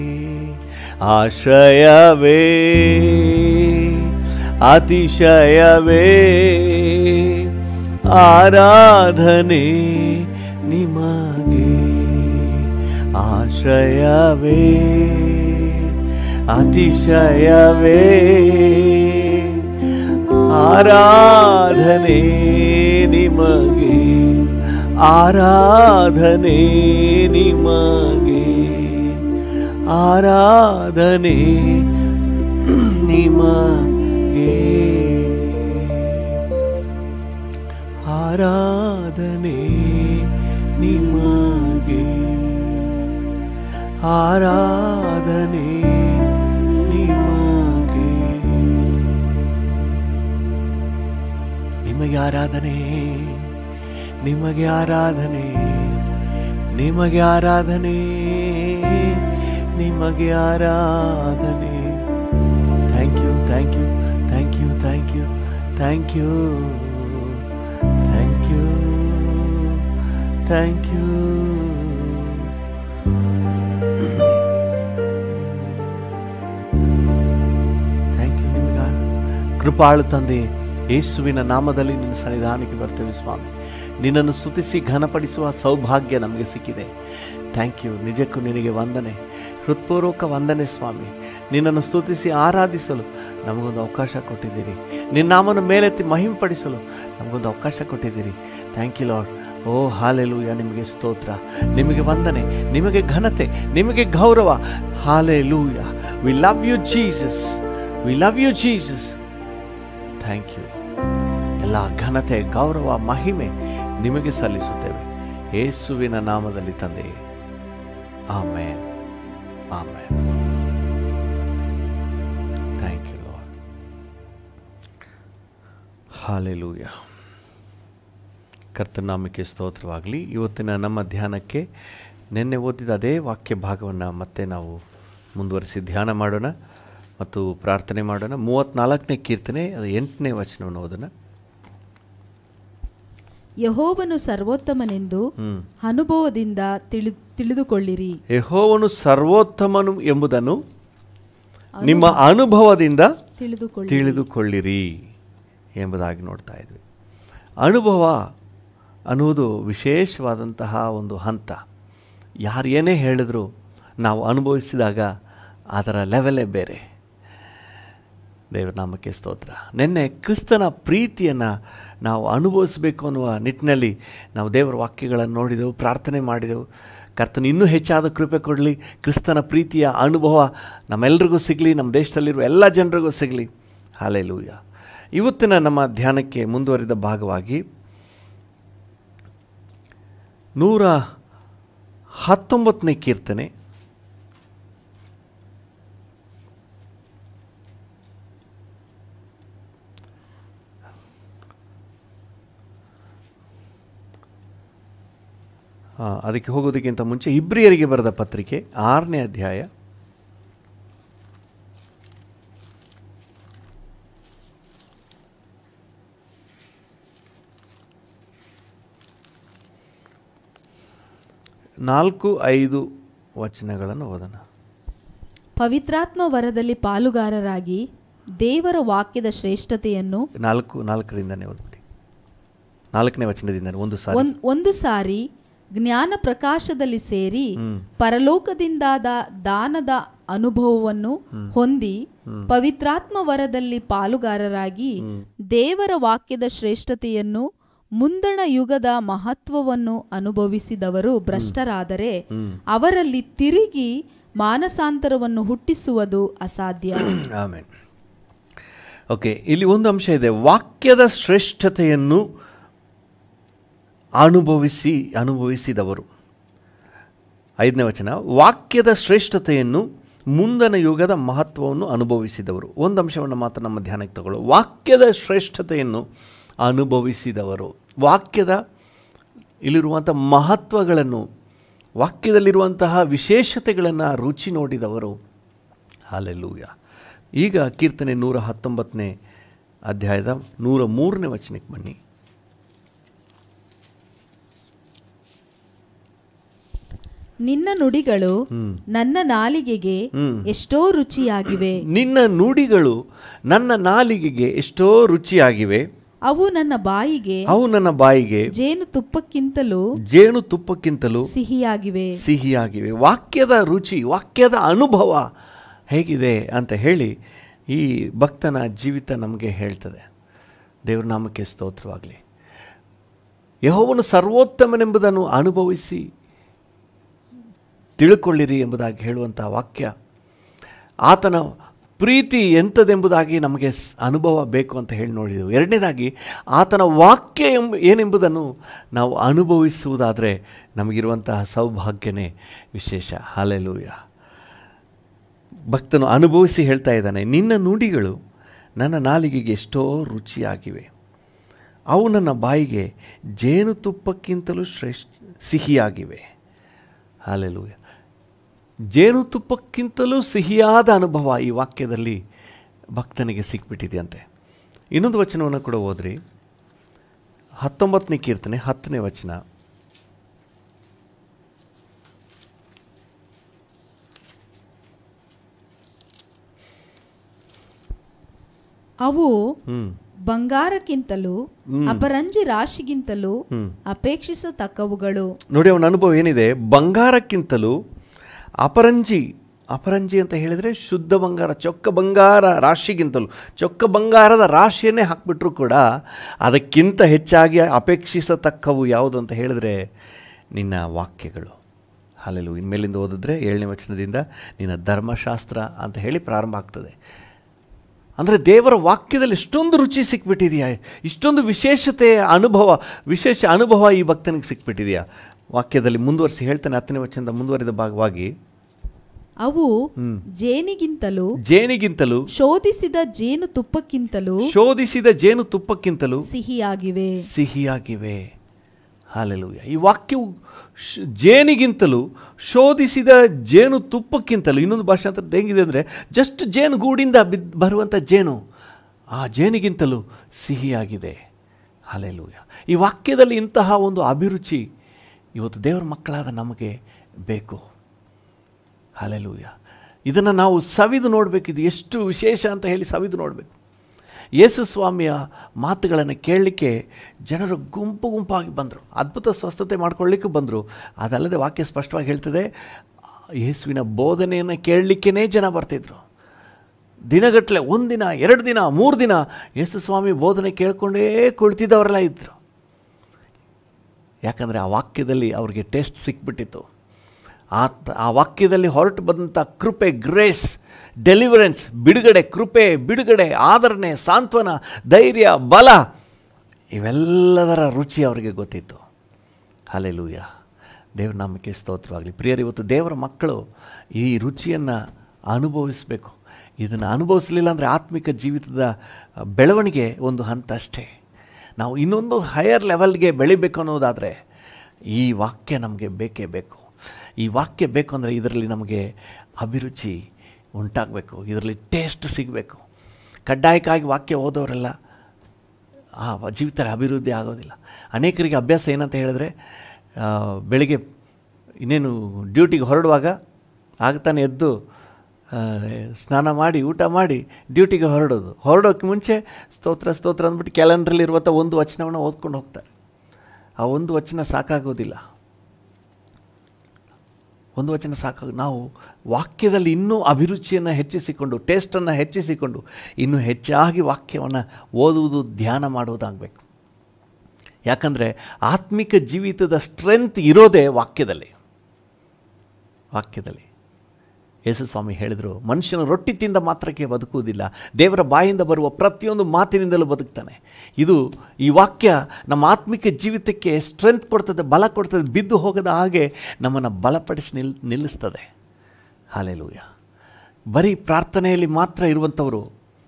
ಆಶ್ರಯವೇ ಅತಿಶಯವೇ ಆರಾಧನೆ ನಿಮಗೆ ಆಶ್ರಯವೇ ಅತಿಶಯವೇ ಆರಾಧನೆ ನಿಮಗೆ ಆರಾಧನೆ ನಿಮಗೆ ಆರಾಧನೆ ನಿಮಗೆ ಆರಾಧನೆ ನಿಮಗೆ ಆರಾಧನೆ ನಿಮಗೆ ನಿಮಗೆ ಆರಾಧನೆ ನಿಮಗೆ ಆರಾಧನೆ ನಿಮಗೆ ಆರಾಧನೆ ನಿಮಗೆ ಆರಾಧನೆ thank you thank you thank you thank you thank you thank you thank you thank you ನಿಮಗೆ ಕೃಪಾಳು ತಂದೆ ಯೇಸುವಿನ ನಾಮದಲ್ಲಿ ನಿನ್ನ ಸನ್ನಿಧಾನಕ್ಕೆ ಬರ್ತೇವೆ ಸ್ವಾಮಿ ನಿನ್ನನ್ನು ಸ್ತುತಿಸಿ ಘನಪಡಿಸುವ ಸೌಭಾಗ್ಯ ನಮಗೆ ಸಿಕ್ಕಿದೆ ಥ್ಯಾಂಕ್ ಯು ನಿಜಕ್ಕೂ ನಿನಗೆ ವಂದನೆ ಹೃತ್ಪೂರ್ವಕ ವಂದನೆ ಸ್ವಾಮಿ ನಿನ್ನನ್ನು ಸ್ತುತಿಸಿ ಆರಾಧಿಸಲು ನಮಗೊಂದು ಅವಕಾಶ ಕೊಟ್ಟಿದ್ದೀರಿ ನಿನ್ನ ನಾಮನ ಮೇಲೆತ್ತಿ ಮಹಿಂಪಡಿಸಲು ನಮಗೊಂದು ಅವಕಾಶ ಕೊಟ್ಟಿದ್ದೀರಿ thank you lord oh hallelujah ನಿಮಗೆ ಸ್ತೋತ್ರ ನಿಮಗೆ ವಂದನೆ ನಿಮಗೆ ಘನತೆ ನಿಮಗೆ ಗೌರವ hallelujah we love you Jesus we love you Jesus thank you ಎಲ್ಲ ಘನತೆ ಗೌರವ ಮಹಿಮೆ ನಿಮಗೆ ಸಲ್ಲಿಸುತ್ತೇವೆ ಯೇಸುವಿನ ನಾಮದಲ್ಲಿ ತಂದೆಯೇ amen amen thank you lord hallelujah ಕರ್ತನಾಮಕ್ಕೆ ಸ್ತೋತ್ರವಾಗಲಿ ಇವತ್ತಿನ ನಮ್ಮ ಧ್ಯಾನಕ್ಕೆ ನಿನ್ನೆ ಓದಿದ ಅದೇ ವಾಕ್ಯ ಭಾಗವನ್ನು ಮತ್ತೆ ನಾವು ಮುಂದುವರಿಸಿ ಧ್ಯಾನ ಮಾಡೋಣ ಮತ್ತು ಪ್ರಾರ್ಥನೆ ಮಾಡೋಣ ಮೂವತ್ತ್ನಾಲ್ಕನೇ ಕೀರ್ತನೆ ಅದು ಎಂಟನೇ ವಚನವನ್ನು ಓದೋಣ ಯಹೋವನು ಸರ್ವೋತ್ತಮನೆಂದು ಹ್ಞೂ ಅನುಭವದಿಂದ ತಿಳಿ ತಿಳಿದುಕೊಳ್ಳಿರಿ ಯೆಹೋವನು ಸರ್ವೋತ್ತಮನು ಎಂಬುದನ್ನು ನಿಮ್ಮ ಅನುಭವದಿಂದ ತಿಳಿದುಕೊಳ್ಳಿ ತಿಳಿದುಕೊಳ್ಳಿರಿ ಎಂಬುದಾಗಿ ನೋಡ್ತಾ ಇದ್ವಿ ಅನುಭವ ಅನ್ನುವುದು ವಿಶೇಷವಾದಂತಹ ಒಂದು ಹಂತ ಯಾರು ಏನೇ ಹೇಳಿದ್ರು ನಾವು ಅನುಭವಿಸಿದಾಗ ಅದರ ಲೆವೆಲೇ ಬೇರೆ ದೇವರ ನಾಮಕ್ಕೆ ಸ್ತೋತ್ರ ನಿನ್ನೆ ಕ್ರಿಸ್ತನ ಪ್ರೀತಿಯನ್ನು ನಾವು ಅನುಭವಿಸಬೇಕು ಅನ್ನುವ ನಿಟ್ಟಿನಲ್ಲಿ ನಾವು ದೇವರ ವಾಕ್ಯಗಳನ್ನು ನೋಡಿದೆವು ಪ್ರಾರ್ಥನೆ ಮಾಡಿದೆವು ಕರ್ತನ ಇನ್ನೂ ಹೆಚ್ಚಾದ ಕೃಪೆ ಕೊಡಲಿ ಕ್ರಿಸ್ತನ ಪ್ರೀತಿಯ ಅನುಭವ ನಮ್ಮೆಲ್ರಿಗೂ ಸಿಗಲಿ ನಮ್ಮ ದೇಶದಲ್ಲಿರುವ ಎಲ್ಲ ಜನರಿಗೂ ಸಿಗಲಿ ಹಾಲೆಲೂಯ ಇವತ್ತಿನ ನಮ್ಮ ಧ್ಯಾನಕ್ಕೆ ಮುಂದುವರಿದ ಭಾಗವಾಗಿ ನೂರ ಹತ್ತೊಂಬತ್ತನೇ ಕೀರ್ತನೆ ಆ, ಅದಕ್ಕೆ ಹೋಗೋದಕ್ಕಿಂತ ಮುಂಚೆ ಇಬ್ರಿಯರಿಗೆ ಬರೆದ ಪತ್ರಿಕೆ ಆರನೇ ಅಧ್ಯಾಯ ನಾಲ್ಕು ಐದು ವಚನಗಳನ್ನು ಓದೋಣ ಪವಿತ್ರಾತ್ಮ ವರದಲ್ಲಿ ಪಾಲುಗಾರರಾಗಿ ದೇವರ ವಾಕ್ಯದ ಶ್ರೇಷ್ಠತೆಯನ್ನು ನಾಲ್ಕು ನಾಲ್ಕರಿಂದನೇ ಓದ್ಬಿಡಿ ನಾಲ್ಕನೇ ವಚನದಿಂದ ಒಂದು ಸಾರಿ ಒಂದ್- ಒಂದು ಸಾರಿ ಜ್ಞಾನ ಪ್ರಕಾಶದಲ್ಲಿ ಸೇರಿ ಹ್ಮ್. ಪರಲೋಕದಿಂದಾದ ದಾನದ ಅನುಭವವನ್ನು ಹೊಂದಿ ಪವಿತ್ರಾತ್ಮ ವರದಲ್ಲಿ ಪಾಲುಗಾರರಾಗಿ ದೇವರ ವಾಕ್ಯದ ಶ್ರೇಷ್ಠತೆಯನ್ನು ಮುಂದಣ ಯುಗದ ಮಹತ್ವವನ್ನು ಅನುಭವಿಸಿದವರು ಭ್ರಷ್ಟರಾದರೆ ಅವರಲ್ಲಿ ತಿರುಗಿ ಮಾನಸಾಂತರವನ್ನು ಹುಟ್ಟಿಸುವುದು ಅಸಾಧ್ಯ ಆಮೇಲೆ ಓಕೆ ಇಲ್ಲಿ ಒಂದು ಅಂಶ ಇದೆ ವಾಕ್ಯದ ಶ್ರೇಷ್ಠತೆಯನ್ನು ಅನುಭವಿಸಿ ಅನುಭವಿಸಿದವರು ಐದನೇ ವಚನ ವಾಕ್ಯದ ಶ್ರೇಷ್ಠತೆಯನ್ನು ಮುಂದನ ಯುಗದ ಮಹತ್ವವನ್ನು ಅನುಭವಿಸಿದವರು ಒಂದು ಅಂಶವನ್ನು ಮಾತ್ರ ನಮ್ಮ ಧ್ಯಾನಕ್ಕೆ ತಗೊಳ್ಳೋ ವಾಕ್ಯದ ಶ್ರೇಷ್ಠತೆಯನ್ನು ಅನುಭವಿಸಿದವರು ವಾಕ್ಯದ ಇಲ್ಲಿರುವಂಥ ಮಹತ್ವಗಳನ್ನು ವಾಕ್ಯದಲ್ಲಿರುವಂತಹ ವಿಶೇಷತೆಗಳನ್ನು ರುಚಿ ನೋಡಿದವರು ಹಾಲೆಲ್ಲೂಯ ಈಗ ಕೀರ್ತನೆ ನೂರ ಹತ್ತೊಂಬತ್ತನೇ ಅಧ್ಯಾಯದ ನೂರ ಮೂರನೇ ವಚನಕ್ಕೆ ಬನ್ನಿ ನಿನ್ನ ನುಡಿಗಳು ಹ್ಮ್. ನನ್ನ ನಾಲಿಗೆಗೆ ಹ್ಮ್. ಎಷ್ಟೋ ರುಚಿಯಾಗಿವೆ ನಿನ್ನ ನುಡಿಗಳು ನನ್ನ ನಾಲಿಗೆಗೆ ಎಷ್ಟೋ ರುಚಿಯಾಗಿವೆ ಅವು ನನ್ನ ಬಾಯಿಗೆ ಅವು ನನ್ನ ಬಾಯಿಗೆ ಜೇನು ತುಪ್ಪಕ್ಕಿಂತಲೂ ಜೇನು ತುಪ್ಪಕ್ಕಿಂತಲೂ ಸಿಹಿಯಾಗಿವೆ ಸಿಹಿಯಾಗಿವೆ ವಾಕ್ಯದ ರುಚಿ ವಾಕ್ಯದ ಅನುಭವ ಹೇಗಿದೆ ಅಂತ ಹೇಳಿ ಈ ಭಕ್ತನ ಜೀವಿತ ನಮಗೆ ಹೇಳ್ತದೆ ದೇವ್ರ ನಾಮಕ್ಕೆ ಸ್ತೋತ್ರವಾಗಲಿ ಯಹೋವನು ಸರ್ವೋತ್ತಮನೆಂಬುದನ್ನು ಅನುಭವಿಸಿ ತಿಳ್ಕೊಳ್ಳಿರಿ ಎಂಬುದಾಗಿ ಹೇಳುವಂಥ ವಾಕ್ಯ ಆತನ ಪ್ರೀತಿ ಎಂಥದೆಂಬುದಾಗಿ ನಮಗೆ ಸ್- ಅನುಭವ ಬೇಕು ಅಂತ ಹೇಳಿ ನೋಡಿದೆವು ಎರಡನೇದಾಗಿ ಆತನ ವಾಕ್ಯ ಎಂಬ ಏನೆಂಬುದನ್ನು ನಾವು ಅನುಭವಿಸುವುದಾದರೆ ನಮಗಿರುವಂತಹ ಸೌಭಾಗ್ಯನೇ ವಿಶೇಷ ಹಾಲೆಲೂಯ ಭಕ್ತನು ಅನುಭವಿಸಿ ಹೇಳ್ತಾ ಇದ್ದಾನೆ ನಿನ್ನ ನುಡಿಗಳು ನನ್ನ ನಾಲಿಗೆಗೆ ಎಷ್ಟೋ ರುಚಿಯಾಗಿವೆ ಅವು ನನ್ನ ಬಾಯಿಗೆ ಜೇನುತುಪ್ಪಕ್ಕಿಂತಲೂ ಶ್ರೇಷ್ಠ ಸಿಹಿಯಾಗಿವೆ ಹಾಲೆಲೂಯ ಜೇನುತುಪ್ಪಕ್ಕಿಂತಲೂ ಸಿಹಿಯಾದ ಅನುಭವ ಈ ವಾಕ್ಯದಲ್ಲಿ ಭಕ್ತನಿಗೆ ಸಿಕ್ಬಿಟ್ಟಿದೆಯಂತೆ ಇನ್ನೊಂದು ವಚನವನ್ನು ಕೂಡ ಓದ್ರಿ ಹತ್ತೊಂಬತ್ತನೇ ಕೀರ್ತನೆ ಹತ್ತನೇ ವಚನ ಅವು ಹ್ಞೂ ಬಂಗಾರಕ್ಕಿಂತಲೂ ಅಪರಂಜಿ ರಾಶಿಗಿಂತಲೂ ಹ್ಞೂ ಅಪೇಕ್ಷಿಸತಕ್ಕವುಗಳು ನೋಡಿ ಅವನ ಅನುಭವ ಏನಿದೆ ಬಂಗಾರಕ್ಕಿಂತಲೂ ಅಪರಂಜಿ ಅಪರಂಜಿ ಅಂತ ಹೇಳಿದರೆ ಶುದ್ಧ ಬಂಗಾರ ಚೊಕ್ಕ ಬಂಗಾರ ರಾಶಿಗಿಂತಲೂ ಚೊಕ್ಕ ಬಂಗಾರದ ರಾಶಿಯನ್ನೇ ಹಾಕ್ಬಿಟ್ರು ಕೂಡ ಅದಕ್ಕಿಂತ ಹೆಚ್ಚಾಗಿ ಅಪೇಕ್ಷಿಸತಕ್ಕವು ಯಾವುದು ಅಂತ ಹೇಳಿದ್ರೆ ನಿನ್ನ ವಾಕ್ಯಗಳು ಹಾಲೆಲು ಇನ್ಮೇಲಿಂದ ಓದಿದ್ರೆ ಏಳನೇ ವಚನದಿಂದ ನಿನ್ನ ಧರ್ಮಶಾಸ್ತ್ರ ಅಂತ ಹೇಳಿ ಪ್ರಾರಂಭ ಆಗ್ತದೆ ಅಂದರೆ ದೇವರ ವಾಕ್ಯದಲ್ಲಿ ಎಷ್ಟೊಂದು ರುಚಿ ಸಿಕ್ಬಿಟ್ಟಿದೆಯಾ ಇಷ್ಟೊಂದು ವಿಶೇಷತೆಯ ಅನುಭವ ವಿಶೇಷ ಅನುಭವ ಈ ಭಕ್ತನಿಗೆ ಸಿಕ್ಬಿಟ್ಟಿದೆಯಾ ವಾಕ್ಯದಲ್ಲಿ ಮುಂದುವರಿಸಿ ಹೇಳ್ತಾನೆ ಹತ್ತನೇ ವಚನದ ಮುಂದುವರಿದ ಭಾಗವಾಗಿ ಅವು ಹ್ಮ್. ಜೇನಿಗಿಂತಲೂ ಜೇನಿಗಿಂತಲೂ ಶೋಧಿಸಿದ ಜೇನು ತುಪ್ಪಕ್ಕಿಂತಲೂ ಶೋಧಿಸಿದ ಜೇನು ತುಪ್ಪಕ್ಕಿಂತಲೂ ಸಿಹಿಯಾಗಿವೆ ಸಿಹಿಯಾಗಿವೆ ಹಾಲೆಲೂಯ ಈ ವಾಕ್ಯವು ಶ್- ಜೇನಿಗಿಂತಲೂ ಶೋಧಿಸಿದ ಜೇನು ತುಪ್ಪಕ್ಕಿಂತಲೂ ಇನ್ನೊಂದು ಭಾಷಾಂತರದ ಹೆಂಗಿದೆ ಅಂದರೆ ಜಸ್ಟ್ ಜೇನು ಗೂಡಿಂದ ಬಿದ್ದು ಬರುವಂಥ ಜೇನು ಆ ಜೇನಿಗಿಂತಲೂ ಸಿಹಿಯಾಗಿದೆ ಹಾಲೆಲೂಯ ಈ ವಾಕ್ಯದಲ್ಲಿ ಇಂತಹ ಒಂದು ಅಭಿರುಚಿ ಇವತ್ತು ದೇವರ ಮಕ್ಕಳಾದ ನಮಗೆ ಬೇಕು ಹಾಲೆಲೂಯ ಇದನ್ನು ನಾವು ಸವಿದು ನೋಡಬೇಕು ಇದು ಎಷ್ಟು ವಿಶೇಷ ಅಂತ ಹೇಳಿ ಸವಿದು ನೋಡಬೇಕು ಯೇಸು ಸ್ವಾಮಿಯ ಮಾತುಗಳನ್ನು ಕೇಳಲಿಕ್ಕೆ ಜನರು ಗುಂಪು ಗುಂಪಾಗಿ ಬಂದರು ಅದ್ಭುತ ಸ್ವಸ್ಥತೆ ಮಾಡ್ಕೊಳ್ಳಿಕ್ಕೆ ಬಂದರು ಅದಲ್ಲದೆ ವಾಕ್ಯ ಸ್ಪಷ್ಟವಾಗಿ ಹೇಳ್ತದೆ ಯೇಸುವಿನ ಬೋಧನೆಯನ್ನು ಕೇಳಲಿಕ್ಕೇ ಜನ ಬರ್ತಿದ್ರು ದಿನಗಟ್ಟಲೆ ಒಂದಿನ ಎರಡು ದಿನ ಮೂರು ದಿನ ಯೇಸು ಸ್ವಾಮಿ ಬೋಧನೆ ಕೇಳ್ಕೊಂಡೇ ಕುಳಿತಿದ್ದವರೆಲ್ಲ ಇದ್ದರು ಯಾಕಂದರೆ ಆ ವಾಕ್ಯದಲ್ಲಿ ಅವ್ರಿಗೆ ಟೇಸ್ಟ್ ಸಿಕ್ಬಿಟ್ಟಿತ್ತು ಆ ಆ ವಾಕ್ಯದಲ್ಲಿ ಹೊರಟು ಬಂದಂಥ ಕೃಪೆ ಗ್ರೇಸ್ ಡೆಲಿವರೆನ್ಸ್ ಬಿಡುಗಡೆ ಕೃಪೆ ಬಿಡುಗಡೆ ಆದರಣೆ ಸಾಂತ್ವನ ಧೈರ್ಯ ಬಲ ಇವೆಲ್ಲದರ ರುಚಿ ಅವರಿಗೆ ಗೊತ್ತಿತ್ತು ಹಾಲೆಲೂಯ ದೇವ್ರ ನಾಮಕ್ಕೆ ಸ್ತೋತ್ರವಾಗಲಿ ಪ್ರಿಯರು ಇವತ್ತು ದೇವರ ಮಕ್ಕಳು ಈ ರುಚಿಯನ್ನು ಅನುಭವಿಸಬೇಕು ಇದನ್ನು ಅನುಭವಿಸಲಿಲ್ಲ ಅಂದರೆ ಆತ್ಮಿಕ ಜೀವಿತದ ಬೆಳವಣಿಗೆ ಒಂದು ಹಂತ ಅಷ್ಟೇ ನಾವು ಇನ್ನೊಂದು ಹೈಯರ್ ಲೆವೆಲ್ಗೆ ಬೆಳಿಬೇಕು ಅನ್ನೋದಾದರೆ ಈ ವಾಕ್ಯ ನಮಗೆ ಬೇಕೇ ಬೇಕು ಈ ವಾಕ್ಯ ಬೇಕು ಅಂದರೆ ಇದರಲ್ಲಿ ನಮಗೆ ಅಭಿರುಚಿ ಉಂಟಾಗಬೇಕು ಇದರಲ್ಲಿ ಟೇಸ್ಟ್ ಸಿಗಬೇಕು ಕಡ್ಡಾಯಕ್ಕಾಗಿ ವಾಕ್ಯ ಓದೋರೆಲ್ಲ ಆ ಜೀವಿತ ಅಭಿವೃದ್ಧಿ ಆಗೋದಿಲ್ಲ ಅನೇಕರಿಗೆ ಅಭ್ಯಾಸ ಏನಂತ ಹೇಳಿದ್ರೆ ಆ, ಬೆಳಿಗ್ಗೆ ಇನ್ನೇನು ಡ್ಯೂಟಿಗೆ ಹೊರಡುವಾಗ ಆಗ್ತಾನೆ ಎದ್ದು ಆ, ಸ್ನಾನ ಮಾಡಿ ಊಟ ಮಾಡಿ ಡ್ಯೂಟಿಗೆ ಹೊರಡೋದು ಹೊರಡೋಕ್ಕೆ ಮುಂಚೆ ಸ್ತೋತ್ರ ಸ್ತೋತ್ರ ಅಂದ್ಬಿಟ್ಟು ಕ್ಯಾಲೆಂಡ್ರಲ್ಲಿರುವಂಥ ಒಂದು ವಚನವನ್ನು ಓದ್ಕೊಂಡು ಹೋಗ್ತಾರೆ ಆ ಒಂದು ವಚನ ಸಾಕಾಗೋದಿಲ್ಲ ಒಂದು ವಚನ ಸಾಕಾಗ ನಾವು ವಾಕ್ಯದಲ್ಲಿ ಇನ್ನೂ ಅಭಿರುಚಿಯನ್ನು ಹೆಚ್ಚಿಸಿಕೊಂಡು ಟೇಸ್ಟನ್ನು ಹೆಚ್ಚಿಸಿಕೊಂಡು ಇನ್ನೂ ಹೆಚ್ಚಾಗಿ ವಾಕ್ಯವನ್ನು ಓದುವುದು ಧ್ಯಾನ ಮಾಡುವುದಾಗಬೇಕು ಯಾಕಂದರೆ ಆತ್ಮಿಕ ಜೀವಿತದ ಸ್ಟ್ರೆಂತ್ ಇರೋದೇ ವಾಕ್ಯದಲ್ಲಿ ವಾಕ್ಯದಲ್ಲಿ ಯೇಸು ಸ್ವಾಮಿ ಹೇಳಿದರು ಮನುಷ್ಯನು ರೊಟ್ಟಿ ತಿಂದ ಮಾತ್ರಕ್ಕೆ ಬದುಕುವುದಿಲ್ಲ ದೇವರ ಬಾಯಿಂದ ಬರುವ ಪ್ರತಿಯೊಂದು ಮಾತಿನಿಂದಲೂ ಬದುಕ್ತಾನೆ ಇದು ಈ ವಾಕ್ಯ ನಮ್ಮ ಆತ್ಮಿಕ ಜೀವಿತಕ್ಕೆ ಸ್ಟ್ರೆಂತ್ ಕೊಡ್ತದೆ ಬಲ ಕೊಡ್ತದೆ ಬಿದ್ದು ಹೋಗದ ಹಾಗೆ ನಮ್ಮನ್ನು ಬಲಪಡಿಸಿ ನಿಲ್ ನಿಲ್ಲಿಸ್ತದೆ ಹಾಲೆಲೂಯ ಬರೀ ಪ್ರಾರ್ಥನೆಯಲ್ಲಿ ಮಾತ್ರ ಇರುವಂಥವರು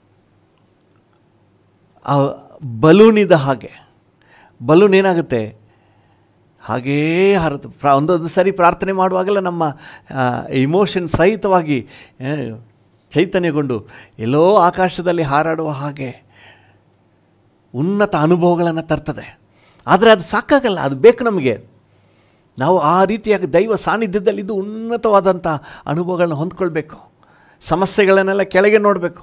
ಆ ಬಲೂನಿದ ಹಾಗೆ ಬಲೂನ್ ಏನಾಗುತ್ತೆ ಹಾಗೇ ಹರಿದು ಪ್ರಾ ಒಂದೊಂದು ಸರಿ ಪ್ರಾರ್ಥನೆ ಮಾಡುವಾಗಲೇ ನಮ್ಮ ಇಮೋಷನ್ ಸಹಿತವಾಗಿ ಆ, ಚೈತನ್ಯಗೊಂಡು ಎಲ್ಲೋ ಆಕಾಶದಲ್ಲಿ ಹಾರಾಡುವ ಹಾಗೆ ಉನ್ನತ ಅನುಭವಗಳನ್ನು ತರ್ತದೆ ಆದರೆ ಅದು ಸಾಕಾಗಲ್ಲ ಅದು ಬೇಕು ನಮಗೆ ನಾವು ಆ ರೀತಿಯಾಗಿ ದೈವ ಸಾನ್ನಿಧ್ಯದಲ್ಲಿದ್ದು ಉನ್ನತವಾದಂಥ ಅನುಭವಗಳನ್ನ ಹೊಂದ್ಕೊಳ್ಬೇಕು ಸಮಸ್ಯೆಗಳನ್ನೆಲ್ಲ ಕೆಳಗೆ ನೋಡಬೇಕು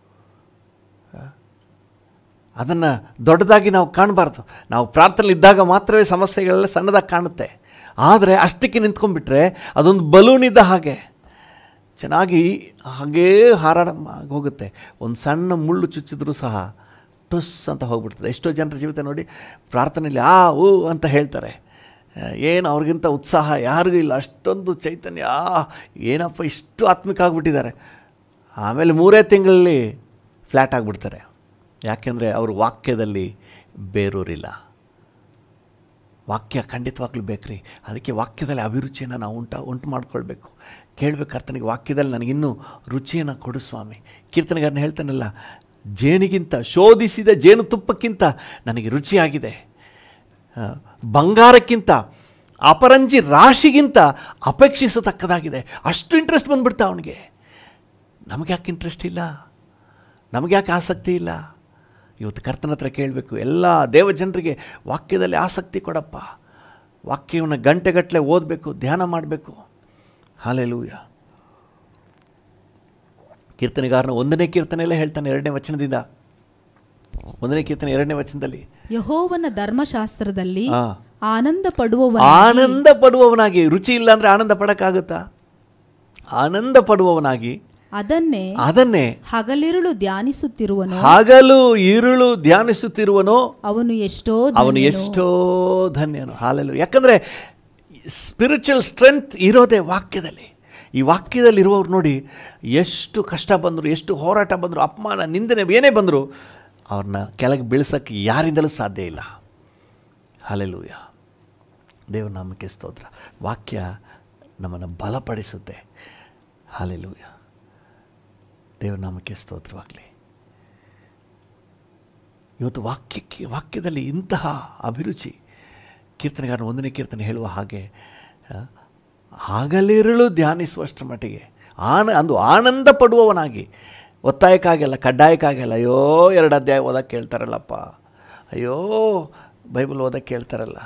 ಅದನ್ನು ದೊಡ್ಡದಾಗಿ ನಾವು ಕಾಣಬಾರ್ದು ನಾವು ಪ್ರಾರ್ಥನೆ ಇದ್ದಾಗ ಮಾತ್ರವೇ ಸಮಸ್ಯೆಗಳೆಲ್ಲ ಸಣ್ಣದಾಗಿ ಕಾಣುತ್ತೆ ಆದರೆ ಅಷ್ಟಕ್ಕೆ ನಿಂತ್ಕೊಂಡ್ಬಿಟ್ರೆ ಅದೊಂದು ಬಲೂನ್ ಇದ್ದ ಹಾಗೆ ಚೆನ್ನಾಗಿ ಹಾಗೇ ಹಾರಾಡ ಹೋಗುತ್ತೆ ಒಂದು ಸಣ್ಣ ಮುಳ್ಳು ಚುಚ್ಚಿದ್ರೂ ಸಹ ಟುಸ್ ಅಂತ ಹೋಗ್ಬಿಡ್ತದೆ ಎಷ್ಟೋ ಜನರ ಜೀವಿತ ನೋಡಿ ಪ್ರಾರ್ಥನೆಯಲ್ಲಿ ಆ ಊ ಅಂತ ಹೇಳ್ತಾರೆ ಏನು ಅವ್ರಿಗಿಂತ ಉತ್ಸಾಹ ಯಾರಿಗೂ ಇಲ್ಲ ಅಷ್ಟೊಂದು ಚೈತನ್ಯ ಆ ಏನಪ್ಪ ಇಷ್ಟು ಆತ್ಮಿಕ ಆಗಿಬಿಟ್ಟಿದ್ದಾರೆ ಆಮೇಲೆ ಮೂರೇ ತಿಂಗಳಲ್ಲಿ ಫ್ಲ್ಯಾಟ್ ಆಗಿಬಿಡ್ತಾರೆ ಯಾಕೆಂದರೆ ಅವರು ವಾಕ್ಯದಲ್ಲಿ ಬೇರೂರಿಲ್ಲ ವಾಕ್ಯ ಖಂಡಿತವಾಗ್ಲೂ ಬೇಕ್ರಿ ಅದಕ್ಕೆ ವಾಕ್ಯದಲ್ಲಿ ಅಭಿರುಚಿಯನ್ನು ನಾವು ಉಂಟ ಉಂಟು ಮಾಡ್ಕೊಳ್ಬೇಕು ಕೇಳಬೇಕು ಕರ್ತನಿಗೆ ವಾಕ್ಯದಲ್ಲಿ ನನಗಿನ್ನೂ ರುಚಿಯನ್ನು ಕೊಡು ಸ್ವಾಮಿ ಕೀರ್ತನೆಗಾರನ ಹೇಳ್ತಾನಲ್ಲ ಜೇನಿಗಿಂತ ಶೋಧಿಸಿದ ಜೇನುತುಪ್ಪಕ್ಕಿಂತ ನನಗೆ ರುಚಿಯಾಗಿದೆ ಆ, ಬಂಗಾರಕ್ಕಿಂತ ಅಪರಂಜಿ ರಾಶಿಗಿಂತ ಅಪೇಕ್ಷಿಸತಕ್ಕದಾಗಿದೆ ಅಷ್ಟು ಇಂಟ್ರೆಸ್ಟ್ ಬಂದ್ಬಿಡ್ತಾ ಅವನಿಗೆ ನಮಗೆ ಯಾಕೆ ಇಂಟ್ರೆಸ್ಟ್ ಇಲ್ಲ ನಮಗೆ ಯಾಕೆ ಆಸಕ್ತಿ ಇಲ್ಲ ಇವತ್ತು ಕರ್ತನ ಹತ್ರ ಕೇಳಬೇಕು ಎಲ್ಲ ದೇವಜನರಿಗೆ ವಾಕ್ಯದಲ್ಲಿ ಆಸಕ್ತಿ ಕೊಡಪ್ಪ ವಾಕ್ಯವನ್ನು ಗಂಟೆಗಟ್ಟಲೆ ಓದಬೇಕು ಧ್ಯಾನ ಮಾಡಬೇಕು ಹಾಲೆಲೂಯ ಕೀರ್ತನೆಗಾರನ ಒಂದನೇ ಕೀರ್ತನೆಯಲ್ಲೇ ಹೇಳ್ತಾನೆ ಎರಡನೇ ವಚನದಿಂದ ಒಂದನೇ ಕೀರ್ತನೆ ಎರಡನೇ ವಚನದಲ್ಲಿ ಯಹೋವನ ಧರ್ಮಶಾಸ್ತ್ರದಲ್ಲಿ ಆ. ಆನಂದ ಪಡುವವನ ಆನಂದ ಪಡುವವನಾಗಿ ರುಚಿ ಇಲ್ಲ ಅಂದರೆ ಆನಂದ ಪಡೋಕ್ಕಾಗುತ್ತಾ ಆನಂದ ಪಡುವವನಾಗಿ ಅದನ್ನೇ ಅದನ್ನೇ ಹಗಲಿರುಳು ಧ್ಯಾನಿಸುತ್ತಿರುವನು ಹಗಲು ഇരുಳು ಧ್ಯಾನಿಸುತ್ತಿರುವನೋ ಅವನು ಎಷ್ಟೋ ಅವನು ಧನ್ಯನು. ಎಷ್ಟೋ ಧನ್ಯನು ಹಾಲೆಲು ಯಾಕಂದರೆ ಸ್ಪಿರಿಚುವಲ್ ಸ್ಟ್ರೆಂತ್ ಇರೋದೇ ವಾಕ್ಯದಲ್ಲಿ ಈ ವಾಕ್ಯದಲ್ಲಿ ಇರುವವ್ರು ನೋಡಿ ಎಷ್ಟು ಕಷ್ಟ ಬಂದರು ಎಷ್ಟು ಹೋರಾಟ ಬಂದರು ಅಪಮಾನ ನಿಂದನೆ ಏನೇ ಬಂದರು ಅವ್ರನ್ನ ಕೆಳಗೆ ಬೀಳ್ಸೋಕ್ಕೆ ಯಾರಿಂದಲೂ ಸಾಧ್ಯ ಇಲ್ಲ ಹಾಲೆಲೂಯ ದೇವ್ರ ನಾಮಕ್ಕೆ ಸ್ತೋತ್ರ ವಾಕ್ಯ ನಮ್ಮನ್ನು ಬಲಪಡಿಸುತ್ತೆ ಹಾಲೆಲೂಯ ದೇವ್ರ ನಾಮಕ್ಕೆ ಸ್ತೋತ್ರವಾಗಲಿ ಇವತ್ತು ವಾಕ್ಯಕ್ಕೆ ವಾಕ್ಯದಲ್ಲಿ ಇಂತಹ ಅಭಿರುಚಿ ಕೀರ್ತನೆಗಾರನ ಒಂದನೇ ಕೀರ್ತನೆ ಹೇಳುವ ಹಾಗೆ ಆ, ಹಗಲಿರುಳು ಧ್ಯಾನಿಸುವಷ್ಟರ ಮಟ್ಟಿಗೆ ಆನ ಅಂದು ಆನಂದ ಪಡುವವನಾಗಿ ಒತ್ತಾಯಕ್ಕಾಗಲ್ಲ ಕಡ್ಡಾಯಕ್ಕಾಗಲ್ಲ ಅಯ್ಯೋ ಎರಡು ಅಧ್ಯಾಯ ಓದಕ್ಕೆ ಕೇಳ್ತಾರಲ್ಲಪ್ಪ ಅಯ್ಯೋ ಬೈಬಲ್ ಓದಕ್ಕೆ ಕೇಳ್ತಾರಲ್ಲ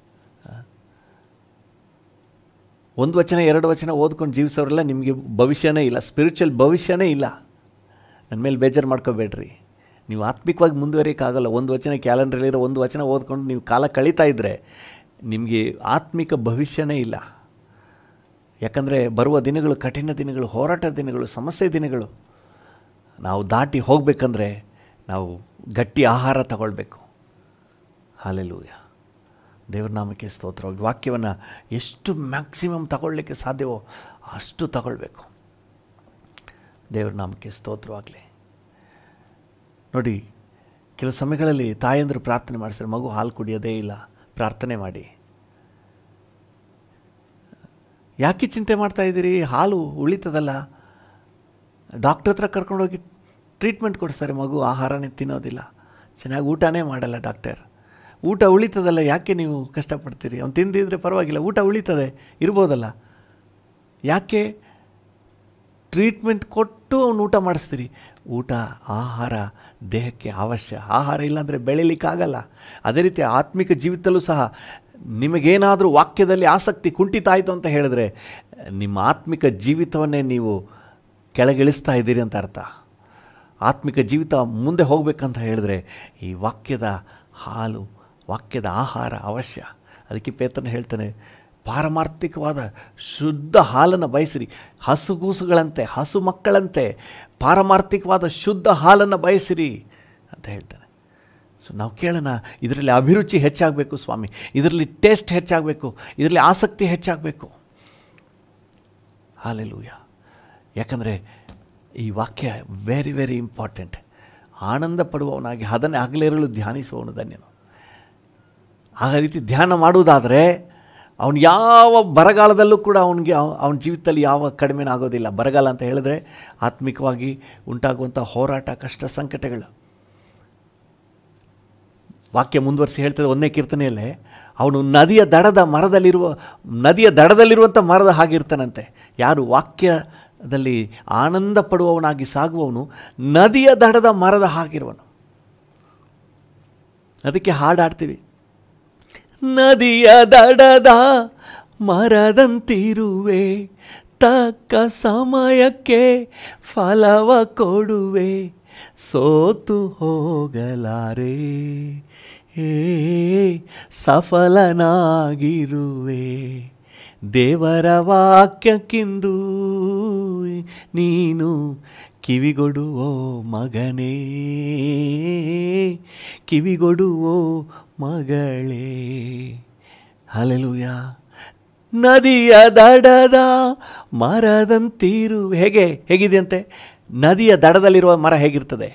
ಒಂದು ವಚನ ಎರಡು ವಚನ ಓದ್ಕೊಂಡು ಜೀವಿಸೋರೆಲ್ಲ ನಿಮಗೆ ಭವಿಷ್ಯನೇ ಇಲ್ಲ ಸ್ಪಿರಿಚುವಲ್ ಭವಿಷ್ಯನೇ ಇಲ್ಲ ನನ್ನ ಮೇಲೆ ಬೇಜಾರು ಮಾಡ್ಕೋಬೇಡ್ರಿ ನೀವು ಆತ್ಮಿಕವಾಗಿ ಮುಂದುವರಿಯೋಕ್ಕಾಗಲ್ಲ ಒಂದು ವಚನ ಕ್ಯಾಲೆಂಡ್ರಲ್ಲಿರೋ ಒಂದು ವಚನ ಓದ್ಕೊಂಡು ನೀವು ಕಾಲ ಕಳೀತಾ ಇದ್ದರೆ ನಿಮಗೆ ಆತ್ಮಿಕ ಭವಿಷ್ಯನೇ ಇಲ್ಲ ಯಾಕಂದರೆ ಬರುವ ದಿನಗಳು ಕಠಿಣ ದಿನಗಳು ಹೋರಾಟ ದಿನಗಳು ಸಮಸ್ಯೆ ದಿನಗಳು ನಾವು ದಾಟಿ ಹೋಗಬೇಕಂದ್ರೆ ನಾವು ಗಟ್ಟಿ ಆಹಾರ ತಗೊಳ್ಬೇಕು ಹಾಲೆಲೂಯ ದೇವ್ರ ನಾಮಕ್ಕೆ ಸ್ತೋತ್ರ ವಾಕ್ಯವನ್ನು ಎಷ್ಟು ಮ್ಯಾಕ್ಸಿಮಮ್ ತಗೊಳ್ಳಿಕ್ಕೆ ಸಾಧ್ಯವೋ ಅಷ್ಟು ತಗೊಳ್ಬೇಕು ದೇವ್ರ ನಾಮಕ್ಕೆ ಸ್ತೋತ್ರವಾಗಲಿ ನೋಡಿ ಕೆಲವು ಸಮಯಗಳಲ್ಲಿ ತಾಯಂದರು ಪ್ರಾರ್ಥನೆ ಮಾಡಿಸ್ತಾರೆ ಮಗು ಹಾಲು ಕುಡಿಯೋದೇ ಇಲ್ಲ ಪ್ರಾರ್ಥನೆ ಮಾಡಿ ಯಾಕೆ ಚಿಂತೆ ಮಾಡ್ತಾ ಇದ್ದೀರಿ ಹಾಲು ಉಳಿತದಲ್ಲ ಡಾಕ್ಟ್ರ್ ಹತ್ರ ಕರ್ಕೊಂಡೋಗಿ ಟ್ರೀಟ್ಮೆಂಟ್ ಕೊಡಿಸ್ತಾರೆ ಮಗು ಆಹಾರನೇ ತಿನ್ನೋದಿಲ್ಲ ಚೆನ್ನಾಗಿ ಊಟನೇ ಮಾಡಲ್ಲ ಡಾಕ್ಟರ್ ಊಟ ಉಳಿತದಲ್ಲ ಯಾಕೆ ನೀವು ಕಷ್ಟಪಡ್ತೀರಿ ಅವ್ನು ತಿಂದಿದ್ರೆ ಪರವಾಗಿಲ್ಲ ಊಟ ಉಳಿತದೆ ಇರ್ಬೋದಲ್ಲ ಯಾಕೆ ಟ್ರೀಟ್ಮೆಂಟ್ ಕೊಟ್ಟು ಅವ್ನು ಊಟ ಮಾಡಿಸ್ತೀರಿ ಊಟ ಆಹಾರ ದೇಹಕ್ಕೆ ಅವಶ್ಯ ಆಹಾರ ಇಲ್ಲಾಂದರೆ ಬೆಳೀಲಿಕ್ಕಾಗಲ್ಲ ಅದೇ ರೀತಿ ಆತ್ಮಿಕ ಜೀವಿತಲ್ಲೂ ಸಹ ನಿಮಗೇನಾದರೂ ವಾಕ್ಯದಲ್ಲಿ ಆಸಕ್ತಿ ಕುಂಠಿತ ಆಯಿತು ಅಂತ ಹೇಳಿದ್ರೆ ನಿಮ್ಮ ಆತ್ಮಿಕ ಜೀವಿತವನ್ನೇ ನೀವು ಕೆಳಗಿಳಿಸ್ತಾ ಇದ್ದೀರಿ ಅಂತ ಅರ್ಥ ಆತ್ಮಿಕ ಜೀವಿತ ಮುಂದೆ ಹೋಗಬೇಕಂತ ಹೇಳಿದ್ರೆ ಈ ವಾಕ್ಯದ ಹಾಲು ವಾಕ್ಯದ ಆಹಾರ ಅವಶ್ಯ ಅದಕ್ಕೆ ಪೇತನ ಹೇಳ್ತಾನೆ ಪಾರಮಾರ್ಥಿಕವಾದ ಶುದ್ಧ ಹಾಲನ್ನು ಬಯಸಿರಿ ಹಸುಗೂಸುಗಳಂತೆ ಹಸು ಮಕ್ಕಳಂತೆ ಪಾರಮಾರ್ಥಿಕವಾದ ಶುದ್ಧ ಹಾಲನ್ನು ಬಯಸಿರಿ ಅಂತ ಹೇಳ್ತಾನೆ ಸೊ ನಾವು ಕೇಳೋಣ ಇದರಲ್ಲಿ ಅಭಿರುಚಿ ಹೆಚ್ಚಾಗಬೇಕು ಸ್ವಾಮಿ ಇದರಲ್ಲಿ ಟೇಸ್ಟ್ ಹೆಚ್ಚಾಗಬೇಕು ಇದರಲ್ಲಿ ಆಸಕ್ತಿ ಹೆಚ್ಚಾಗಬೇಕು ಹಾಲೆಲೂಯ ಯಾಕಂದರೆ ಈ ವಾಕ್ಯ ವೆರಿ ವೆರಿ ಇಂಪಾರ್ಟೆಂಟ್ ಆನಂದ ಪಡುವವನಾಗಿ ಅದನ್ನೇ ಹಗಲಿರಲು ಧ್ಯಾನಿಸುವವನು ಧನ್ಯನು ಆ ರೀತಿ ಧ್ಯಾನ ಮಾಡುವುದಾದರೆ ಅವನು ಯಾವ ಬರಗಾಲದಲ್ಲೂ ಕೂಡ ಅವನಿಗೆ ಅವನ ಜೀವಿತದಲ್ಲಿ ಯಾವ ಕಡಿಮೆನೂ ಆಗೋದಿಲ್ಲ ಬರಗಾಲ ಅಂತ ಹೇಳಿದ್ರೆ ಆತ್ಮಿಕವಾಗಿ ಉಂಟಾಗುವಂಥ ಹೋರಾಟ ಕಷ್ಟ ಸಂಕಟಗಳು ವಾಕ್ಯ ಮುಂದುವರಿಸಿ ಹೇಳ್ತದೆ ಒಂದನೇ ಕೀರ್ತನೆಯಲ್ಲೇ ಅವನು ನದಿಯ ದಡದ ಮರದಲ್ಲಿರುವ ನದಿಯ ದಡದಲ್ಲಿರುವಂಥ ಮರದ ಹಾಗಿರ್ತಾನಂತೆ ಯಾರು ವಾಕ್ಯದಲ್ಲಿ ಆನಂದ ಪಡುವವನಾಗಿ ಸಾಗುವವನು ನದಿಯ ದಡದ ಮರದ ಹಾಗಿರುವನು ಅದಕ್ಕೆ ಹಾಡಾಡ್ತೀವಿ ನದಿಯ ದಡದ ಮರದಂತಿರುವೆ ತಕ್ಕ ಸಮಯಕ್ಕೆ ಫಲವ ಕೊಡುವೆ ಸೋತು ಹೋಗಲಾರೆ ಏ ಸಫಲನಾಗಿರುವೆ ದೇವರ ವಾಕ್ಯಕ್ಕಿಂದು ನೀನು ಕಿವಿಗೊಡುವೋ ಮಗನೇ ಕಿವಿಗೊಡುವೋ ಮಗಳೇ ಹಲೆಲೂಯ ನದಿಯ ದಡದ ಮರದಂತಿರು ಹೇಗೆ ಹೇಗಿದೆಯಂತೆ ನದಿಯ ದಡದಲ್ಲಿರುವ ಮರ ಹೇಗಿರ್ತದೆ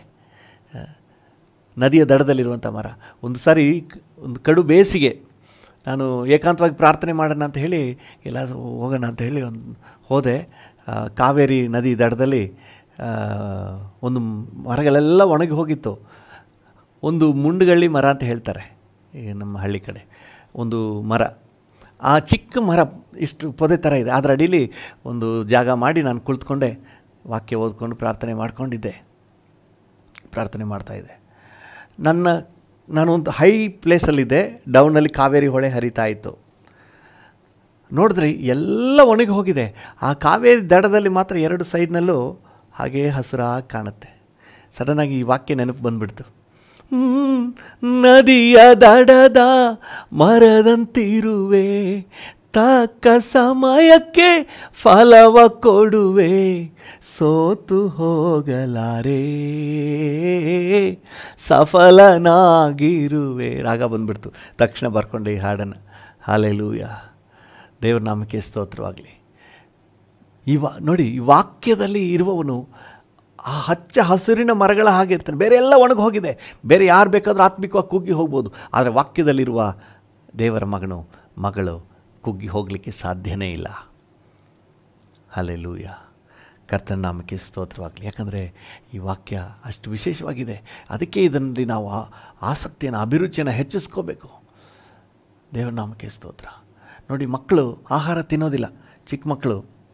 ನದಿಯ ದಡದಲ್ಲಿರುವಂಥ ಮರ ಒಂದು ಸಾರಿ ಒಂದು ಕಡು ಬೇಸಿಗೆ ನಾನು ಏಕಾಂತವಾಗಿ ಪ್ರಾರ್ಥನೆ ಮಾಡೋಣ ಅಂತ ಹೇಳಿ ಎಲ್ಲ ಹೋಗೋಣ ಅಂತ ಹೇಳಿ ಒಂದು ಹೋದೆ ಆ, ಕಾವೇರಿ ನದಿ ದಡದಲ್ಲಿ ಆ, ಒಂದು ಮರಗಳೆಲ್ಲ ಒಣಗಿ ಹೋಗಿತ್ತು ಒಂದು ಮುಂಡುಗಳ್ಳಿ ಮರ ಅಂತ ಹೇಳ್ತಾರೆ ಈ ನಮ್ಮ ಹಳ್ಳಿ ಕಡೆ ಒಂದು ಮರ ಆ ಚಿಕ್ಕ ಮರ ಇಷ್ಟು ಪೊದೆ ಥರ ಇದೆ ಅದರ ಅಡೀಲಿ ಒಂದು ಜಾಗ ಮಾಡಿ ನಾನು ಕುಳಿತುಕೊಂಡೆ ವಾಕ್ಯ ಓದ್ಕೊಂಡು ಪ್ರಾರ್ಥನೆ ಮಾಡ್ಕೊಂಡಿದ್ದೆ ಪ್ರಾರ್ಥನೆ ಮಾಡ್ತಾಯಿದ್ದೆ ನನ್ನ ನಾನೊಂದು ಹೈ ಪ್ಲೇಸಲ್ಲಿದ್ದೆ ಡೌನಲ್ಲಿ ಕಾವೇರಿ ಹೊಳೆ ಹರಿತಾ ಇತ್ತು ನೋಡಿದ್ರೆ ಎಲ್ಲ ಒಣಗಿ ಹೋಗಿದೆ ಆ ಕಾವೇರಿ ದಡದಲ್ಲಿ ಮಾತ್ರ ಎರಡು ಸೈಡ್ನಲ್ಲೂ ಹಾಗೇ ಹಸುರಾಗಿ ಕಾಣುತ್ತೆ ಸಡನ್ನಾಗಿ ಈ ವಾಕ್ಯ ನೆನಪು ಬಂದ್ಬಿಡ್ತು ಹ್ಮ್, ನದಿಯ ದಡದ ಮರದಂತಿರುವೆ ತಕ್ಕ ಸಮಯಕ್ಕೆ ಫಲವ ಕೊಡುವೆ ಸೋತು ಹೋಗಲಾರೆ ಸಫಲನಾಗಿರುವೆ ರಾಗ ಬಂದ್ಬಿಡ್ತು ತಕ್ಷಣ ಬರ್ಕೊಂಡೆ ಈ ಹಾಡನ್ನು ಹಾಲೆಲೂಯ ದೇವ್ರ ನಾಮಕ್ಕೆ ಸ್ತೋತ್ರವಾಗಲಿ ಈ ವಾ ನೋಡಿ ಈ ವಾಕ್ಯದಲ್ಲಿ ಇರುವವನು ಆ ಹಚ್ಚ ಹಸಿರಿನ ಮರಗಳ ಹಾಗೆ ಇರ್ತಾನೆ ಬೇರೆ ಎಲ್ಲ ಒಣಗಿ ಹೋಗಿದೆ ಬೇರೆ ಯಾರು ಬೇಕಾದರೂ ಆತ್ಮಿಕವಾಗಿ ಕುಗ್ಗಿ ಹೋಗ್ಬೋದು ಆದರೆ ವಾಕ್ಯದಲ್ಲಿರುವ ದೇವರ ಮಗನು ಮಗಳು ಕುಗ್ಗಿ ಹೋಗಲಿಕ್ಕೆ ಸಾಧ್ಯನೇ ಇಲ್ಲ ಹಲೆಲೂಯ ಕರ್ತನ ನಾಮಕ್ಕೆ ಸ್ತೋತ್ರವಾಗಲಿ ಯಾಕಂದರೆ ಈ ವಾಕ್ಯ ಅಷ್ಟು ವಿಶೇಷವಾಗಿದೆ ಅದಕ್ಕೆ ಇದರಲ್ಲಿ ನಾವು ಆ- ಆಸಕ್ತಿಯನ್ನು ಅಭಿರುಚಿಯನ್ನು ಹೆಚ್ಚಿಸ್ಕೋಬೇಕು ದೇವರ ನಾಮಕ್ಕೆ ಸ್ತೋತ್ರ ನೋಡಿ ಮಕ್ಕಳು ಆಹಾರ ತಿನ್ನೋದಿಲ್ಲ ಚಿಕ್ಕ ಮಕ್ಕಳು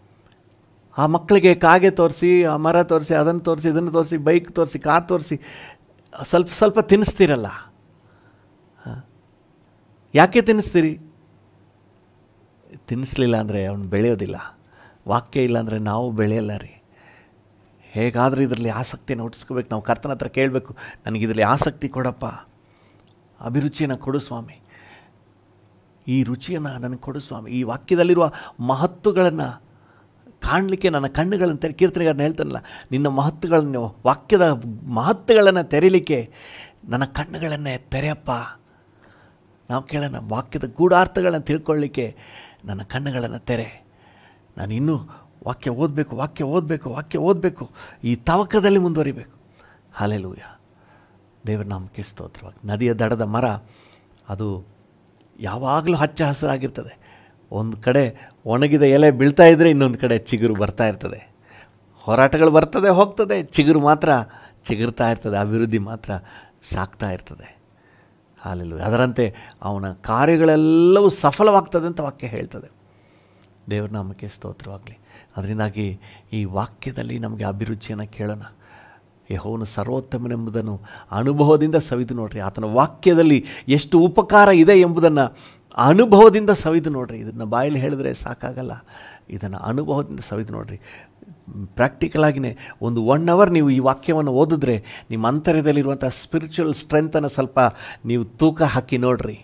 ಆ ಮಕ್ಕಳಿಗೆ ಕಾಗೆ ತೋರಿಸಿ ಆ ಮರ ತೋರಿಸಿ ಅದನ್ನು ತೋರಿಸಿ ಇದನ್ನು ತೋರಿಸಿ ಬೈಕ್ ತೋರಿಸಿ ಕಾರ್ ತೋರಿಸಿ ಸ್ವಲ್ಪ ಸ್ವಲ್ಪ ತಿನ್ನಿಸ್ತೀರಲ್ಲ ಹ? ಯಾಕೆ ತಿನ್ನಿಸ್ತೀರಿ ತಿನ್ನಿಸ್ಲಿಲ್ಲ ಅಂದರೆ ಅವನು ಬೆಳೆಯೋದಿಲ್ಲ ವಾಕ್ಯ ಇಲ್ಲ ಅಂದರೆ ನಾವು ಬೆಳೆಯಲ್ಲ ರೀ ಹೇಗಾದರೂ ಇದರಲ್ಲಿ ಆಸಕ್ತಿಯನ್ನು ಹುಟ್ಟಿಸ್ಕೋಬೇಕು ನಾವು ಕರ್ತನ ಹತ್ರ ಕೇಳಬೇಕು ನನಗೆ ಇದರಲ್ಲಿ ಆಸಕ್ತಿ ಕೊಡಪ್ಪ ಅಭಿರುಚಿಯನ್ನು ಕೊಡು ಸ್ವಾಮಿ ಈ ರುಚಿಯನ್ನು ನನಗೆ ಕೊಡು ಸ್ವಾಮಿ ಈ ವಾಕ್ಯದಲ್ಲಿರುವ ಮಹತ್ತುಗಳನ್ನು ಕಾಣಲಿಕ್ಕೆ ನನ್ನ ಕಣ್ಣುಗಳನ್ನು ತೆರೆ ಕೀರ್ತನೆಗಳನ್ನ ಹೇಳ್ತಾನಲ್ಲ ನಿನ್ನ ಮಹತ್ತುಗಳನ್ನು ವಾಕ್ಯದ ಮಹತ್ತುಗಳನ್ನು ತೆರೀಲಿಕ್ಕೆ ನನ್ನ ಕಣ್ಣುಗಳನ್ನೇ ತೆರೆಯಪ್ಪ ನಾವು ಕೇಳೋಣ ವಾಕ್ಯದ ಗೂಢಾರ್ಥಗಳನ್ನು ತಿಳ್ಕೊಳ್ಳಿಕ್ಕೆ ನನ್ನ ಕಣ್ಣುಗಳನ್ನು ತೆರೆ ನಾನು ಇನ್ನೂ ವಾಕ್ಯ ಓದಬೇಕು ವಾಕ್ಯ ಓದಬೇಕು ವಾಕ್ಯ ಓದಬೇಕು ಈ ತವಕದಲ್ಲಿ ಮುಂದುವರಿಬೇಕು ಹಾಲೆಲೂಯ ದೇವರ ನಾಮಕ್ಕೆ ಸ್ತೋತ್ರವಾಗಿ ನದಿಯ ದಡದ ಮರ ಅದು ಯಾವಾಗಲೂ ಹಚ್ಚ ಹಸಿರಾಗಿರ್ತದೆ ಒಂದು ಕಡೆ ಒಣಗಿದ ಎಲೆ ಬೀಳ್ತಾ ಇದ್ದರೆ ಇನ್ನೊಂದು ಕಡೆ ಚಿಗುರು ಬರ್ತಾ ಇರ್ತದೆ ಹೋರಾಟಗಳು ಬರ್ತದೆ ಹೋಗ್ತದೆ ಚಿಗುರು ಮಾತ್ರ ಚಿಗುರ್ತಾ ಇರ್ತದೆ ಅಭಿವೃದ್ಧಿ ಮಾತ್ರ ಸಾಕ್ತಾ ಇರ್ತದೆ ಹಾಲೆಲ್ಲ ಅದರಂತೆ ಅವನ ಕಾರ್ಯಗಳೆಲ್ಲವೂ ಸಫಲವಾಗ್ತದೆ ಅಂತ ವಾಕ್ಯ ಹೇಳ್ತದೆ ದೇವ್ರ ನಾಮಕ್ಕೆ ಸ್ತೋತ್ರವಾಗಲಿ ಅದರಿಂದಾಗಿ ಈ ವಾಕ್ಯದಲ್ಲಿ ನಮಗೆ ಅಭಿರುಚಿಯನ್ನು ಕೇಳೋಣ ಯಹೋವನು ಸರ್ವೋತ್ತಮನೆಂಬುದನ್ನು ಅನುಭವದಿಂದ ಸವಿದು ನೋಡ್ರಿ ಆತನ ವಾಕ್ಯದಲ್ಲಿ ಎಷ್ಟು ಉಪಕಾರ ಇದೆ ಎಂಬುದನ್ನು ಅನುಭವದಿಂದ ಸವಿದು ನೋಡ್ರಿ ಇದನ್ನು ಬಾಯಲ್ಲಿ ಹೇಳಿದ್ರೆ ಸಾಕಾಗಲ್ಲ ಇದನ್ನು ಅನುಭವದಿಂದ ಸವಿದು ನೋಡ್ರಿ ಪ್ರಾಕ್ಟಿಕಲ್ ಆಗಿಯೇ ಒಂದು ಒನ್ ಅವರ್ ನೀವು ಈ ವಾಕ್ಯವನ್ನು ಓದಿದ್ರೆ ನಿಮ್ಮ ಅಂತರ್ಯದಲ್ಲಿರುವಂಥ ಸ್ಪಿರಿಚುವಲ್ ಸ್ಟ್ರೆಂತನ್ನು ಸ್ವಲ್ಪ ನೀವು ತೂಕ ಹಾಕಿ ನೋಡ್ರಿ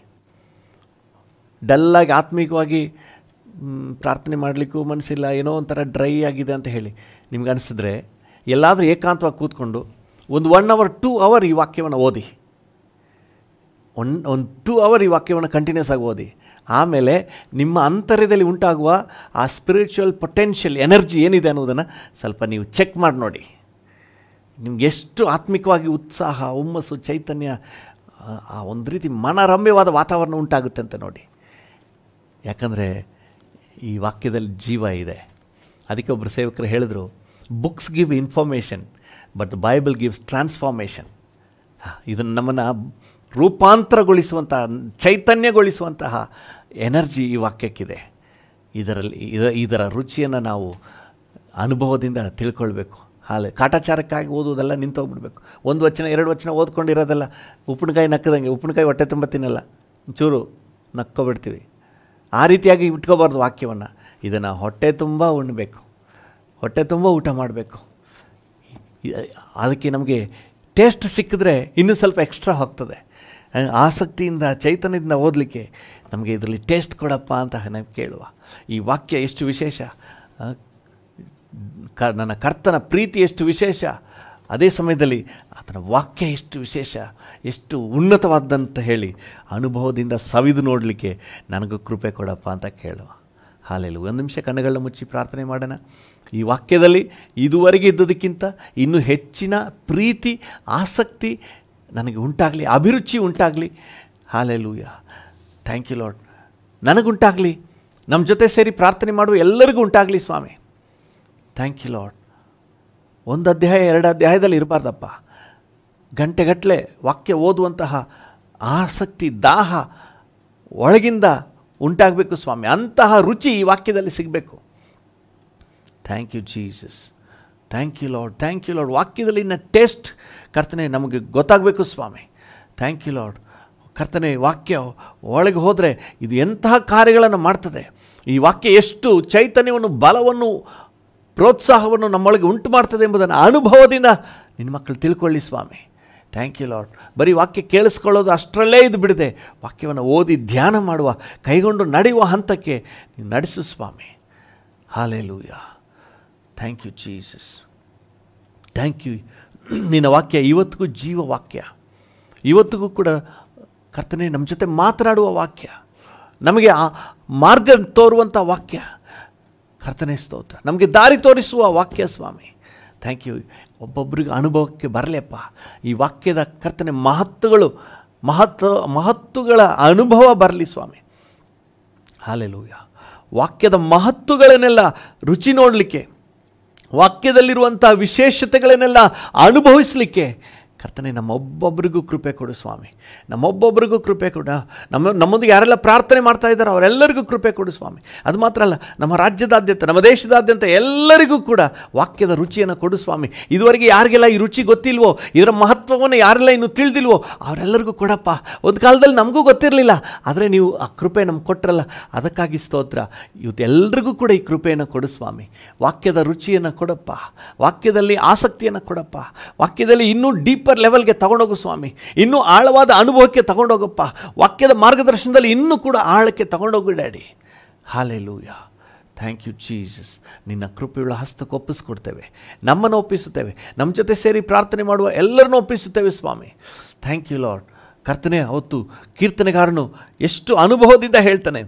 ಡಲ್ಲಾಗಿ ಆತ್ಮಿಕವಾಗಿ ಮ್, ಪ್ರಾರ್ಥನೆ ಮಾಡಲಿಕ್ಕೂ ಮನಸ್ಸಿಲ್ಲ ಏನೋ ಒಂಥರ ಡ್ರೈ ಆಗಿದೆ ಅಂತ ಹೇಳಿ ನಿಮ್ಗೆ ಅನಿಸಿದ್ರೆ ಎಲ್ಲಾದರೂ ಏಕಾಂತವಾಗಿ ಕೂತ್ಕೊಂಡು ಒಂದು ಒನ್ ಅವರ್ ಟೂ ಅವರ್ ಈ ವಾಕ್ಯವನ್ನು ಓದಿ ಒನ್ ಒಂದು ಟೂ ಅವರ್ ಈ ವಾಕ್ಯವನ್ನು ಕಂಟಿನ್ಯೂಸ್ ಆಗಿ ಓದಿ ಆಮೇಲೆ ನಿಮ್ಮ ಅಂತರ್ಯದಲ್ಲಿ ಉಂಟಾಗುವ ಆ ಸ್ಪಿರಿಚುವಲ್ ಪೊಟೆನ್ಷಿಯಲ್ ಎನರ್ಜಿ ಏನಿದೆ ಅನ್ನೋದನ್ನು ಸ್ವಲ್ಪ ನೀವು ಚೆಕ್ ಮಾಡಿ ನೋಡಿ ನಿಮ್ಗೆ ಎಷ್ಟು ಆತ್ಮಿಕವಾಗಿ ಉತ್ಸಾಹ ಹುಮ್ಮಸ್ಸು ಚೈತನ್ಯ ಆ- ಆ ಒಂದು ರೀತಿ ಮನರಮ್ಯವಾದ ವಾತಾವರಣ ಉಂಟಾಗುತ್ತೆ ಅಂತ ನೋಡಿ ಯಾಕಂದರೆ ಈ ವಾಕ್ಯದಲ್ಲಿ ಜೀವ ಇದೆ ಅದಕ್ಕೆ ಒಬ್ಬರು ಸೇವಕರು ಹೇಳಿದರು books give information but Bible gives transformation ಇದನ್ನು ನಮ್ಮನ್ನು ರೂಪಾಂತರಗೊಳಿಸುವಂತಹ ಚೈತನ್ಯಗೊಳಿಸುವಂತಹ ಎನರ್ಜಿ ಈ ವಾಕ್ಯಕ್ಕಿದೆ ಇದರಲ್ಲಿ ಇದ ಇದರ ರುಚಿಯನ್ನು ನಾವು ಅನುಭವದಿಂದ ತಿಳ್ಕೊಳ್ಬೇಕು ಹಾಲೆ ಕಾಟಾಚಾರಕ್ಕಾಗಿ ಓದುವುದೆಲ್ಲ ನಿಂತೋಗ್ಬಿಡ್ಬೇಕು ಒಂದು ವಚನ ಎರಡು ವಚನ ಓದ್ಕೊಂಡಿರೋದೆಲ್ಲ ಉಪ್ಪಿನಕಾಯಿ ನಕ್ಕದಂಗೆ ಉಪ್ಪಿನಕಾಯಿ ಹೊಟ್ಟೆ ತುಂಬ ತಿನ್ನಲ್ಲ ಒಂಚೂರು ನಕ್ಕೊಬಿಡ್ತೀವಿ ಆ ರೀತಿಯಾಗಿ ಇಟ್ಕೋಬಾರ್ದು ವಾಕ್ಯವನ್ನು ಇದನ್ನು ಹೊಟ್ಟೆ ತುಂಬ ಉಣ್ಣಬೇಕು ಹೊಟ್ಟೆ ತುಂಬ ಊಟ ಮಾಡಬೇಕು ಅದಕ್ಕೆ ನಮಗೆ ಟೇಸ್ಟ್ ಸಿಕ್ಕಿದ್ರೆ ಇನ್ನೂ ಸ್ವಲ್ಪ ಎಕ್ಸ್ಟ್ರಾ ಹೋಗ್ತದೆ ಆ, ಆಸಕ್ತಿಯಿಂದ ಚೈತನ್ಯದಿಂದ ಓದಲಿಕ್ಕೆ ನಮಗೆ ಇದರಲ್ಲಿ ಟೇಸ್ಟ್ ಕೊಡಪ್ಪ ಅಂತ ನಾವು ಕೇಳುವ ಈ ವಾಕ್ಯ ಎಷ್ಟು ವಿಶೇಷ ಆ, ಕ ನನ್ನ ಕರ್ತನ ಪ್ರೀತಿ ಎಷ್ಟು ವಿಶೇಷ ಅದೇ ಸಮಯದಲ್ಲಿ ಆತನ ವಾಕ್ಯ ಎಷ್ಟು ವಿಶೇಷ ಎಷ್ಟು ಉನ್ನತವಾದಂತ ಹೇಳಿ ಅನುಭವದಿಂದ ಸವಿದು ನೋಡಲಿಕ್ಕೆ ನನಗೂ ಕೃಪೆ ಕೊಡಪ್ಪ ಅಂತ ಕೇಳುವ ಹಾಲೆಲ್ಲ ಒಂದು ನಿಮಿಷ ಕಣ್ಣುಗಳನ್ನ ಮುಚ್ಚಿ ಪ್ರಾರ್ಥನೆ ಮಾಡೋಣ ಈ ವಾಕ್ಯದಲ್ಲಿ ಇದುವರೆಗೆ ಇದ್ದುದಕ್ಕಿಂತ ಇನ್ನೂ ಹೆಚ್ಚಿನ ಪ್ರೀತಿ ಆಸಕ್ತಿ ನನಗೆ ಉಂಟಾಗಲಿ ಅಭಿರುಚಿ ಉಂಟಾಗಲಿ ಹಾಲೆಲೂಯ ಥ್ಯಾಂಕ್ ಯು ಲಾಡ್ ನನಗುಂಟಾಗಲಿ ನಮ್ಮ ಜೊತೆ ಸೇರಿ ಪ್ರಾರ್ಥನೆ ಮಾಡುವ ಎಲ್ಲರಿಗೂ ಉಂಟಾಗಲಿ ಸ್ವಾಮಿ ಥ್ಯಾಂಕ್ ಯು ಲಾಡ್ ಒಂದು ಅಧ್ಯಾಯ ಎರಡು ಅಧ್ಯಾಯದಲ್ಲಿ ಇರಬಾರ್ದಪ್ಪ ಗಂಟೆಗಟ್ಟಲೆ ವಾಕ್ಯ ಓದುವಂತಹ ಆಸಕ್ತಿ ದಾಹ ಒಳಗಿಂದ ಉಂಟಾಗಬೇಕು ಸ್ವಾಮಿ ಅಂತಹ ರುಚಿ ಈ ವಾಕ್ಯದಲ್ಲಿ ಸಿಗಬೇಕು thank you Jesus thank you lord thank you lord ವಾಕ್ಯದಲ್ಲಿನ ಟೇಸ್ಟ್ ಕರ್ತನೆ ನಮಗೆ ಗೊತ್ತಾಗಬೇಕು ಸ್ವಾಮಿ ಥ್ಯಾಂಕ್ ಯು ಲಾರ್ಡ್ ಕರ್ತನೆ ವಾಕ್ಯ ಒಳಗೆ ಹೋದರೆ ಇದು ಎಂತಹ ಕಾರ್ಯಗಳನ್ನು ಮಾಡ್ತದೆ ಈ ವಾಕ್ಯ ಎಷ್ಟು ಚೈತನ್ಯವನ್ನು ಬಲವನ್ನು ಪ್ರೋತ್ಸಾಹವನ್ನು ನಮ್ಮೊಳಗೆ ಉಂಟು ಮಾಡ್ತದೆ ಎಂಬುದನ್ನು ಅನುಭವದಿಂದ ನಿನ್ನ ಮಕ್ಕಳು ತಿಳ್ಕೊಳ್ಳಿ ಸ್ವಾಮಿ ಥ್ಯಾಂಕ್ ಯು ಲಾರ್ಡ್ ಬರೀ ವಾಕ್ಯ ಕೇಳಿಸ್ಕೊಳ್ಳೋದು ಅಷ್ಟರಲ್ಲೇ ಇದು ಬಿಡದೆ ವಾಕ್ಯವನ್ನು ಓದಿ ಧ್ಯಾನ ಮಾಡುವ ಕೈಗೊಂಡು ನಡೆಯುವ ಹಂತಕ್ಕೆ ನೀವು ನಡೆಸು ಸ್ವಾಮಿ hallelujah thank you Jesus thank you ನಿನ್ನ ವಾಕ್ಯ ಇವತ್ತಿಗೂ ಜೀವ ವಾಕ್ಯ ಇವತ್ತಿಗೂ ಕೂಡ ಕರ್ತನೆ ನಮ್ಮ ಜೊತೆ ಮಾತನಾಡುವ ವಾಕ್ಯ ನಮಗೆ ಆ ಮಾರ್ಗ ತೋರುವಂಥ ವಾಕ್ಯ ಕರ್ತನೆ ಸ್ತೋತ್ರ ನಮಗೆ ದಾರಿ ತೋರಿಸುವ ವಾಕ್ಯ ಸ್ವಾಮಿ ಥ್ಯಾಂಕ್ ಯು ಒಬ್ಬೊಬ್ಬರಿಗೆ ಅನುಭವಕ್ಕೆ ಬರಲಿಯಪ್ಪ ಈ ವಾಕ್ಯದ ಕರ್ತನೆ ಮಹತ್ವಗಳು ಮಹತ್ವ ಮಹತ್ವಗಳ ಅನುಭವ ಬರಲಿ ಸ್ವಾಮಿ ಹಾಲೆಲೂಯ ವಾಕ್ಯದ ಮಹತ್ವಗಳನ್ನೆಲ್ಲ ರುಚಿ ನೋಡಲಿಕ್ಕೆ ವಾಕ್ಯದಲ್ಲಿರುವಂಥ ವಿಶೇಷತೆಗಳನ್ನೆಲ್ಲ ಅನುಭವಿಸಲಿಕ್ಕೆ ಕರ್ತನೆ ನಮ್ಮೊಬ್ಬೊಬ್ಬರಿಗೂ ಕೃಪೆ ಕೊಡು ಸ್ವಾಮಿ ನಮ್ಮೊಬ್ಬೊಬ್ಬರಿಗೂ ಕೃಪೆ ಕೊಡ ನಮ್ಮ ನಮ್ಮೊಂದಿಗೆ ಯಾರೆಲ್ಲ ಪ್ರಾರ್ಥನೆ ಮಾಡ್ತಾ ಇದ್ದಾರೋ ಅವರೆಲ್ಲರಿಗೂ ಕೃಪೆ ಕೊಡು ಸ್ವಾಮಿ ಅದು ಮಾತ್ರ ಅಲ್ಲ ನಮ್ಮ ರಾಜ್ಯದಾದ್ಯಂತ ನಮ್ಮ ದೇಶದಾದ್ಯಂತ ಎಲ್ಲರಿಗೂ ಕೂಡ ವಾಕ್ಯದ ರುಚಿಯನ್ನು ಕೊಡು ಸ್ವಾಮಿ ಇದುವರೆಗೆ ಯಾರಿಗೆಲ್ಲ ಈ ರುಚಿ ಗೊತ್ತಿಲ್ವೋ ಇದರ ಮಹತ್ವವನ್ನು ಯಾರೆಲ್ಲ ಇನ್ನು ತಿಳಿದಿಲ್ವೋ ಅವರೆಲ್ಲರಿಗೂ ಕೊಡಪ್ಪ ಒಂದು ಕಾಲದಲ್ಲಿ ನಮಗೂ ಗೊತ್ತಿರಲಿಲ್ಲ ಆದರೆ ನೀವು ಆ ಕೃಪೆ ನಮ್ಗೆ ಕೊಟ್ಟರಲ್ಲ ಅದಕ್ಕಾಗಿ ಸ್ತೋತ್ರ ಇವತ್ತು ಎಲ್ರಿಗೂ ಕೂಡ ಈ ಕೃಪೆಯನ್ನು ಕೊಡು ಸ್ವಾಮಿ ವಾಕ್ಯದ ರುಚಿಯನ್ನು ಕೊಡಪ್ಪ ವಾಕ್ಯದಲ್ಲಿ ಆಸಕ್ತಿಯನ್ನು ಕೊಡಪ್ಪ ವಾಕ್ಯದಲ್ಲಿ ಇನ್ನೂ ಡೀಪರ್ ಲೆವೆಲ್ಗೆ ತಗೊಂಡೋಗು ಸ್ವಾಮಿ ಇನ್ನೂ ಆಳವಾದ ಅನುಭವಕ್ಕೆ ತಗೊಂಡೋಗಪ್ಪ ವಾಕ್ಯದ ಮಾರ್ಗದರ್ಶನದಲ್ಲಿ ಇನ್ನೂ ಕೂಡ ಆಳಕ್ಕೆ ತಗೊಂಡೋಗು daddy hallelujah thank you Jesus ನಿನ್ನ ಕೃಪೆಯುಳ್ಳ ಹಸ್ತಕ್ಕೆ ಒಪ್ಪಿಸ್ಕೊಡ್ತೇವೆ ನಮ್ಮನ್ನು ಒಪ್ಪಿಸುತ್ತೇವೆ ನಮ್ಮ ಜೊತೆ ಸೇರಿ ಪ್ರಾರ್ಥನೆ ಮಾಡುವ ಎಲ್ಲರನ್ನೂ ಒಪ್ಪಿಸುತ್ತೇವೆ ಸ್ವಾಮಿ ಥ್ಯಾಂಕ್ ಯು ಲಾರ್ಡ್ ಕರ್ತನೆ ಅವತ್ತು ಕೀರ್ತನೆಗಾರನು ಎಷ್ಟು ಅನುಭವದಿಂದ ಹೇಳ್ತಾನೆ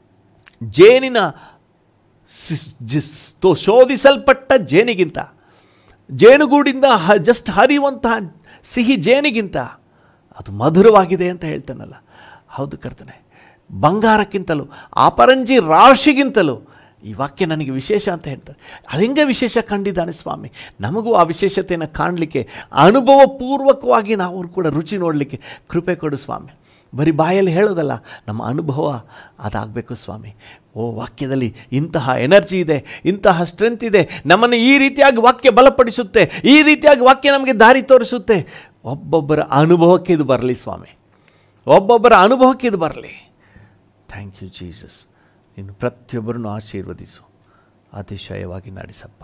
ಜೇನಿನ ಸಿಸ್- ಜಿಸ್- ತೋ ಶೋಧಿಸಲ್ಪಟ್ಟ ಜೇನಿಗಿಂತ ಜೇನುಗೂಡಿಂದ ಹ ಜಸ್ಟ್ ಹರಿಯುವಂತಹ ಸಿಹಿ ಜೇನಿಗಿಂತ ಅದು ಮಧುರವಾಗಿದೆ ಅಂತ ಹೇಳ್ತಾನಲ್ಲ ಹೌದು ಕರ್ತನೆ ಬಂಗಾರಕ್ಕಿಂತಲೂ ಅಪರಂಜಿ ರಾಶಿಗಿಂತಲೂ ಈ ವಾಕ್ಯ ನನಗೆ ವಿಶೇಷ ಅಂತ ಹೇಳ್ತಾರೆ ಅದು ಹೆಂಗೆ ವಿಶೇಷ ಕಂಡಿದ್ದಾನೆ ಸ್ವಾಮಿ ನಮಗೂ ಆ ವಿಶೇಷತೆಯನ್ನು ಕಾಣಲಿಕ್ಕೆ ಅನುಭವಪೂರ್ವಕವಾಗಿ ನಾವು ಕೂಡ ರುಚಿ ನೋಡಲಿಕ್ಕೆ ಕೃಪೆ ಕೊಡು ಸ್ವಾಮಿ ಬರೀ ಬಾಯಲ್ಲಿ ಹೇಳೋದಲ್ಲ ನಮ್ಮ ಅನುಭವ ಅದಾಗಬೇಕು ಸ್ವಾಮಿ ಓ ವಾಕ್ಯದಲ್ಲಿ ಇಂತಹ ಎನರ್ಜಿ ಇದೆ ಇಂತಹ ಸ್ಟ್ರೆಂತ್ ಇದೆ ನಮ್ಮನ್ನು ಈ ರೀತಿಯಾಗಿ ವಾಕ್ಯ ಬಲಪಡಿಸುತ್ತೆ ಈ ರೀತಿಯಾಗಿ ವಾಕ್ಯ ನಮಗೆ ದಾರಿ ತೋರಿಸುತ್ತೆ ಒಬ್ಬೊಬ್ಬರ ಅನುಭವಕ್ಕೆ ಇದು ಬರಲಿ ಸ್ವಾಮಿ ಒಬ್ಬೊಬ್ಬರ ಅನುಭವಕ್ಕೆ ಇದು ಬರಲಿ ಥ್ಯಾಂಕ್ ಯು ಜೀಸಸ್ ಇನ್ನು ಪ್ರತಿಯೊಬ್ಬರನ್ನು ಆಶೀರ್ವದಿಸು ಅತಿಶಯವಾಗಿ ನಡೆಸಪ್ಪ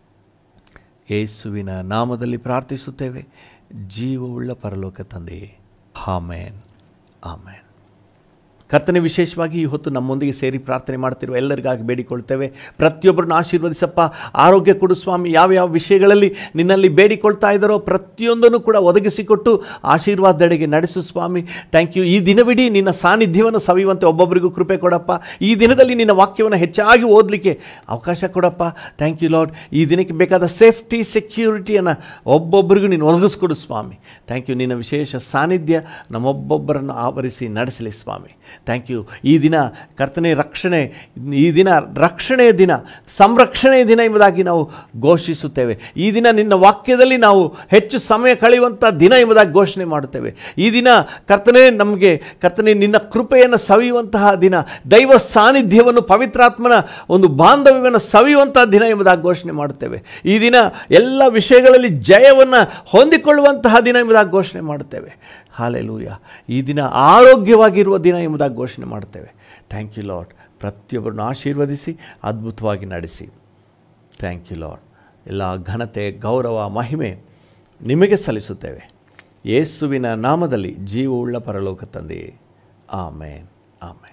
ಯೇಸುವಿನ ನಾಮದಲ್ಲಿ ಪ್ರಾರ್ಥಿಸುತ್ತೇವೆ ಜೀವವುಳ್ಳ ಪರಲೋಕ ತಂದೆಯೇ ಆಮೇನ್ ಆಮೇನ್ ಕರ್ತನೆ ವಿಶೇಷವಾಗಿ ಈ ಹೊತ್ತು ನಮ್ಮೊಂದಿಗೆ ಸೇರಿ ಪ್ರಾರ್ಥನೆ ಮಾಡ್ತಿರುವ ಎಲ್ಲರಿಗಾಗಿ ಬೇಡಿಕೊಳ್ತೇವೆ ಪ್ರತಿಯೊಬ್ಬರನ್ನು ಆಶೀರ್ವದಿಸಪ್ಪ ಆರೋಗ್ಯ ಕೊಡು ಸ್ವಾಮಿ ಯಾವ್ಯಾವ ವಿಷಯಗಳಲ್ಲಿ ನಿನ್ನಲ್ಲಿ ಬೇಡಿಕೊಳ್ತಾ ಇದ್ದಾರೋ ಪ್ರತಿಯೊಂದನ್ನು ಕೂಡ ಒದಗಿಸಿಕೊಟ್ಟು ಆಶೀರ್ವಾದದೆಡೆಗೆ ನಡೆಸು ಸ್ವಾಮಿ ಥ್ಯಾಂಕ್ ಯು ಈ ದಿನವಿಡೀ ನಿನ್ನ ಸಾನ್ನಿಧ್ಯವನ್ನು ಸವಿಯುವಂತೆ ಒಬ್ಬೊಬ್ಬರಿಗೂ ಕೃಪೆ ಕೊಡಪ್ಪ ಈ ದಿನದಲ್ಲಿ ನಿನ್ನ ವಾಕ್ಯವನ್ನು ಹೆಚ್ಚಾಗಿ ಓದಲಿಕ್ಕೆ ಅವಕಾಶ ಕೊಡಪ್ಪ ಥ್ಯಾಂಕ್ ಯು ಲಾರ್ಡ್ ಈ ದಿನಕ್ಕೆ ಬೇಕಾದ ಸೇಫ್ಟಿ ಸೆಕ್ಯೂರಿಟಿಯನ್ನು ಒಬ್ಬೊಬ್ಬರಿಗೂ ನೀನು ಒದಗಿಸ್ಕೊಡು ಸ್ವಾಮಿ ಥ್ಯಾಂಕ್ ಯು ನಿನ್ನ ವಿಶೇಷ ಸಾನ್ನಿಧ್ಯ ನಮ್ಮೊಬ್ಬೊಬ್ಬರನ್ನು ಆವರಿಸಿ ನಡೆಸಲಿ ಸ್ವಾಮಿ ಥ್ಯಾಂಕ್ ಯು ಈ ದಿನ ಕರ್ತನೆ ರಕ್ಷಣೆ ಈ ದಿನ ರಕ್ಷಣೆಯ ದಿನ ಸಂರಕ್ಷಣೆಯ ದಿನ ಎಂಬುದಾಗಿ ನಾವು ಘೋಷಿಸುತ್ತೇವೆ ಈ ದಿನ ನಿನ್ನ ವಾಕ್ಯದಲ್ಲಿ ನಾವು ಹೆಚ್ಚು ಸಮಯ ಕಳೆಯುವಂಥ ದಿನ ಎಂಬುದಾಗಿ ಘೋಷಣೆ ಮಾಡುತ್ತೇವೆ ಈ ದಿನ ಕರ್ತನೆ ನಮಗೆ ಕರ್ತನೆ ನಿನ್ನ ಕೃಪೆಯನ್ನು ಸವಿಯುವಂತಹ ದಿನ ದೈವ ಸಾನ್ನಿಧ್ಯವನ್ನು ಪವಿತ್ರಾತ್ಮನ ಒಂದು ಬಾಂಧವ್ಯವನ್ನು ಸವಿಯುವಂತಹ ದಿನ ಎಂಬುದಾಗಿ ಘೋಷಣೆ ಮಾಡುತ್ತೇವೆ ಈ ದಿನ ಎಲ್ಲ ವಿಷಯಗಳಲ್ಲಿ ಜಯವನ್ನು ಹೊಂದಿಕೊಳ್ಳುವಂತಹ ದಿನ ಎಂಬುದಾಗಿ ಘೋಷಣೆ ಮಾಡುತ್ತೇವೆ ಹಾಲೆಲೂಯ ಈ ದಿನ ಆರೋಗ್ಯವಾಗಿರುವ ದಿನ ಎಂಬುದಾಗಿ ಘೋಷಣೆ ಮಾಡುತ್ತೇವೆ ಥ್ಯಾಂಕ್ ಯು ಲಾರ್ಡ್ ಪ್ರತಿಯೊಬ್ಬರನ್ನು ಆಶೀರ್ವದಿಸಿ ಅದ್ಭುತವಾಗಿ ನಡೆಸಿ ಥ್ಯಾಂಕ್ ಯು ಲಾರ್ಡ್ ಎಲ್ಲ ಘನತೆ ಗೌರವ ಮಹಿಮೆ ನಿಮಗೆ ಸಲ್ಲಿಸುತ್ತೇವೆ ಯೇಸುವಿನ ನಾಮದಲ್ಲಿ ಜೀವವುಳ್ಳ ಪರಲೋಕ ತಂದೆಯೇ ಆಮೇನ್ ಆಮೇನ್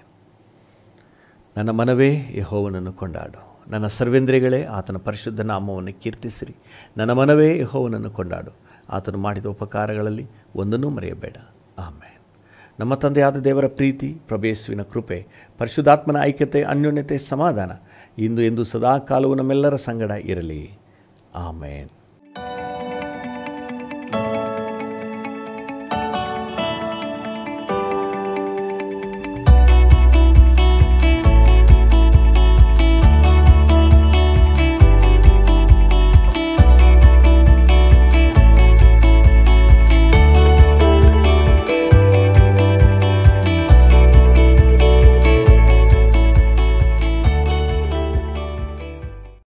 ನನ್ನ ಮನವೇ ಯಹೋವನನ್ನು ಕೊಂಡಾಡು ನನ್ನ ಸರ್ವೇಂದ್ರಿಯಗಳೇ ಆತನ ಪರಿಶುದ್ಧ ನಾಮವನ್ನು ಕೀರ್ತಿಸಿರಿ ನನ್ನ ಮನವೇ ಯಹೋವನನ್ನು ಕೊಂಡಾಡು ಆತನು ಮಾಡಿದ ಉಪಕಾರಗಳಲ್ಲಿ ಒಂದನ್ನೂ ಮರೆಯಬೇಡ ಆಮೇನ್ ನಮ್ಮ ತಂದೆಯಾದ ದೇವರ ಪ್ರೀತಿ ಪ್ರಭೇಸುವಿನ ಕೃಪೆ ಪರಿಶುದ್ಧಾತ್ಮನ ಐಕ್ಯತೆ ಅನ್ಯೋನ್ಯತೆ ಸಮಾಧಾನ ಇಂದು ಎಂದು ಸದಾ ಕಾಲವು ನಮ್ಮೆಲ್ಲರ ಸಂಗಡ ಇರಲಿ ಆಮೇನ್